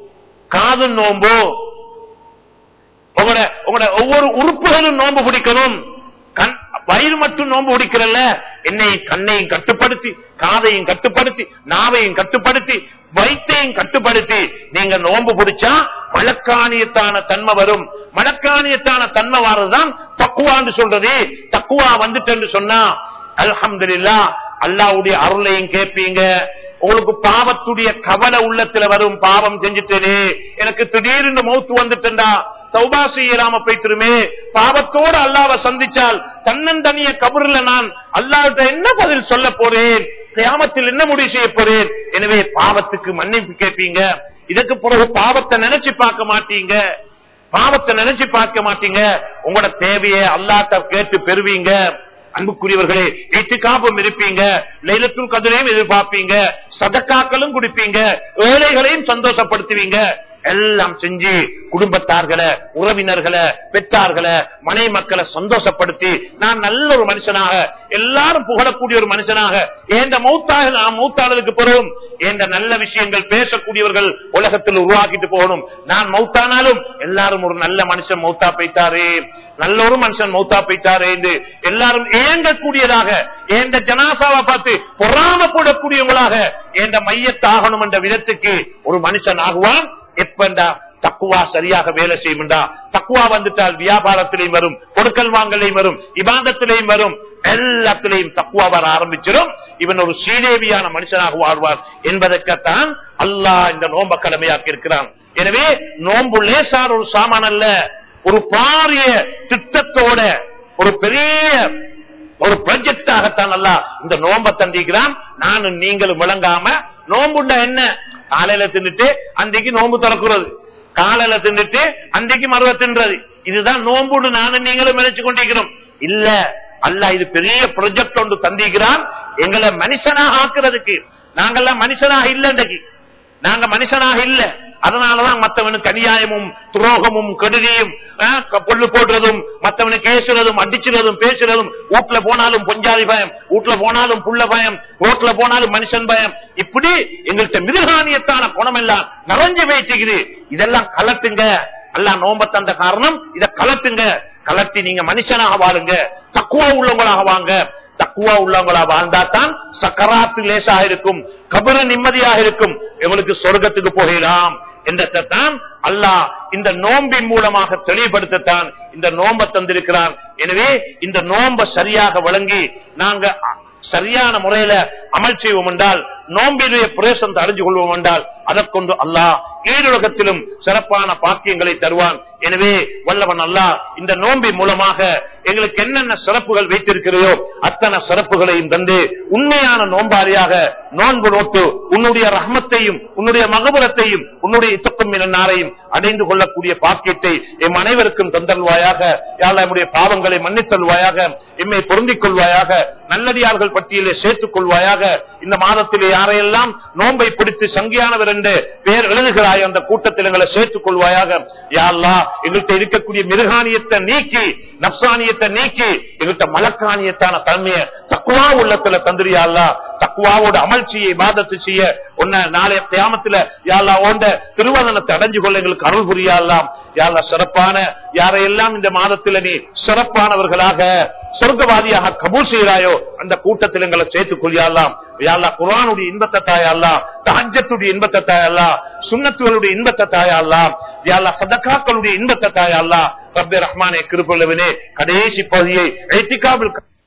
காது நோம்பு உங்களோட உங்களோட ஒவ்வொரு உறுப்புகளும் நோம்பு பிடிக்கணும் கண் வயிறு மட்டும் நோம்பு பிடிக்கிறல்ல என்னையும் கண்ணையும் கட்டுப்படுத்தி காதையும் கட்டுப்படுத்தி நாவையும் கட்டுப்படுத்தி வயிற்றையும் கட்டுப்படுத்தி நீங்க நோம்பு பிடிச்சா மலக்காணியத்தான தன்மை வரும் மலக்காணியத்தான தன்மை வாரதுதான் தக்குவான்னு சொல்றது தக்குவா வந்துட்டு சொன்னா அல்ஹம்துலில்லா அல்லாவுடைய அருளையும் கேட்பீங்க உங்களுக்கு பாவத்துடைய கவலை உள்ளத்துல வரும் பாவம் செஞ்சுட்டேனே எனக்கு திடீர்னு மௌத்து வந்துட்டா தௌபா செய்யலாம போய்த்திருமே பாவத்தோடு அல்லாவை சந்திச்சால் தன்னந்தனிய கபர்ல நான் அல்லாவிட்ட என்ன பதில் சொல்ல போறேன் கியாமத்தில் என்ன முடிவு செய்ய போறேன் எனவே பாவத்துக்கு மன்னிப்பு கேட்பீங்க இதற்கு பிறகு பாவத்தை நினைச்சு பார்க்க மாட்டீங்க பாவத்தை நினைச்சு பார்க்க மாட்டீங்க உங்களோட தேவையை அல்லாட்ட கேட்டு பெறுவீங்க அன்புக்குரியவர்களே எட்டுக்காப்பும் இருப்பீங்க லைலத்துல் கதிரையும் எதிர்பார்ப்பீங்க சதக்காக்களும் குடிப்பீங்க ஏழைகளையும் சந்தோஷப்படுத்துவீங்க எல்லாம் செஞ்சு குடும்பத்தார்களை உறவினர்களை பெற்றார்களை மனை மக்களை சந்தோஷப்படுத்தி நான் நல்ல ஒரு மனுஷனாக எல்லாரும் புகழக்கூடிய ஒரு மனுஷனாக எந்த மௌத்தாக நான் மௌத்தானதுக்கு பிறகும் எந்த நல்ல விஷயங்கள் பேசக்கூடியவர்கள் உலகத்தில் உருவாக்கிட்டு போகணும் நான் மௌத்தானாலும் எல்லாரும் ஒரு நல்ல மனுஷன் மௌத்தா போயிட்டாரே நல்ல ஒரு மனுஷன் மௌத்தா போயிட்டாரே என்று எல்லாரும் ஏங்கக்கூடியதாக எந்த ஜனாசாவை பார்த்து பொறாமப்படக்கூடியவங்களாக எந்த மையத்தாகணும் என்ற விதத்துக்கு ஒரு மனுஷன் ஆகுவான் எப்பண்டா தக்குவா சரியாக வேலை செய்யும்டா தக்குவா வந்துட்டால் வியாபாரத்திலையும் வரும் கொடுக்கல் வாங்கலையும் வரும் இபாந்தத்திலையும் வரும் எல்லாத்திலையும் தக்குவா வர ஆரம்பிச்சிடும் இவன் ஒரு ஸ்ரீதேவியான மனுஷனாக வாழ்வார் என்பதற்கத்தான் அல்லாஹ் இந்த நோம்ப கடமையாக்கி இருக்கிறான் எனவே நோம்பு லேசார் ஒரு சாமான் அல்ல ஒரு பாரிய திட்டத்தோட ஒரு பெரிய ஒரு ப்ராஜெக்டாகத்தான் அல்ல இந்த நோம்ப தந்திக்கிறான் நானும் நீங்களும் விளங்காம நோம்புண்டா என்ன காலையில தின்னுட்டு அன்றைக்கு நோம்பு திறக்கிறது காலையில தின்னுட்டு அன்றைக்கு மருவ தின்றது இதுதான் நோம்புண்டு நானும் நீங்களும் நினைச்சு கொண்டிருக்கிறோம் இல்ல அல்ல இது பெரிய ப்ரொஜெக்ட் ஒன்று தந்திக்கிறான் எங்களை மனுஷனாக ஆக்குறதுக்கு நாங்கெல்லாம் மனுஷனாக இல்ல இன்றைக்கு நாங்க மனுஷனாக இல்ல அதனாலதான் மத்தவனுக்கு அநியாயமும் துரோகமும் கெடுதியும் ஆஹ், க- பொல்லு போடுறதும் மத்தவனுக்கு ஏசுறதும் அடிச்சுறதும் பேசுறதும் வீட்டுல போனாலும் பொஞ்சாதி பயம் வீட்டுல போனாலும் புள்ள பயம் ரோட்ல போனாலும் மனுஷன் பயம் இப்படி எங்கள்கிட்ட மிருகானியத்தான குணம் எல்லாம் நிறைஞ்சு வைச்சுக்குது இதெல்லாம் கலட்டுங்க எல்லாம் நோம்ப தந்த காரணம் இதை கலட்டுங்க கலட்டி நீங்க மனுஷனாக வாழுங்க தக்குவா உள்ளவங்களாக வாங்க தக்குவா உள்ளவங்களா வாழ்ந்தா தான் சக்கராத்து லேசாக இருக்கும் கபரு நிம்மதியாக இருக்கும் எங்களுக்கு சொர்க்கத்துக்கு போகலாம் என்றதான் அல்லாஹ் இந்த நோம்பின் மூலமாக தெளிவுபடுத்தத்தான் இந்த நோம்ப தந்திருக்கிறான் எனவே இந்த நோம்ப சரியாக வழங்கி நாங்க சரியான முறையில அமல் செய்வோம் என்றால் நோம்பினுடைய பிரேசத்தை அறிஞ்சு கொள்வோம் என்றால் அதற்கொண்டு அல்லாஹ் ஈருலகத்திலும் சிறப்பான பாக்கியங்களை தருவான் எனவே வல்லவன் அல்லாஹ் இந்த நோம்பின் மூலமாக எங்களுக்கு என்னென்ன சிறப்புகள் வைத்திருக்கிறதோ அத்தனை சிறப்புகளையும் தந்து உண்மையான நோம்பாரியாக நோன்பு நோட்டு உன்னுடைய ரஹ்மத்தையும் உன்னுடைய மகபுரத்தையும் உன்னுடைய இத்தக்கும் நாரையும் அடைந்து கொள்ளக்கூடிய பாக்கியத்தை எம் அனைவருக்கும் தந்தல்வாயாக யாழ் நம்முடைய பாவங்களை மன்னித்தல்வாயாக எம்மை பொருந்திக் கொள்வாயாக நல்லடியார்கள் பட்டியலை சேர்த்துக் கொள்வாயாக இந்த மாதத்திலே யாரையெல்லாம் நோன்பை பிடித்து சங்கியானவர் என்று பெயர் எழுதுகிறாய் அந்த கூட்டத்தில் எங்களை சேர்த்துக் கொள்வாயாக யாழ்லா எங்கள்கிட்ட இருக்கக்கூடிய மிருகானியத்தை நீக்கி நப்சானியத்தை நீக்கி எங்கள்கிட்ட மலக்கானியத்தான தன்மையை தக்குவா உள்ளத்துல தந்திரியாள்லா தக்குவாவோட அமல்ச்சியை பாதத்து செய்ய உன்ன நாளைய தியாமத்துல யாழ்லா ஓண்ட திருவண்ணத்தை அடைஞ்சு கொள்ள எங்களுக்கு அருள் புரியாலாம் யாழ்லா சிறப்பான யாரையெல்லாம் இந்த மாதத்துல நீ சிறப்பானவர்களாக சொர்க்கவாதியாக கபூல் செய்கிறாயோ அந்த கூட்டத்தில் எங்களை சேர்த்துக் கொள்ளியாலாம் யாழ்லா குரானுடைய இன்பத்தை தாயல்லா தஹஜத்துடைய இன்பத்தை தாயல்லா சுண்ணத்துகளுடைய இன்பத்தை தாயல்லா யாழ்லா சதக்காக்களுடைய இன்பத்தை தாயல்லா ரப்பே ரஹ்மானே கிருப்பல்லவனே கடைசி பகுதியை ஐத்திகாவில்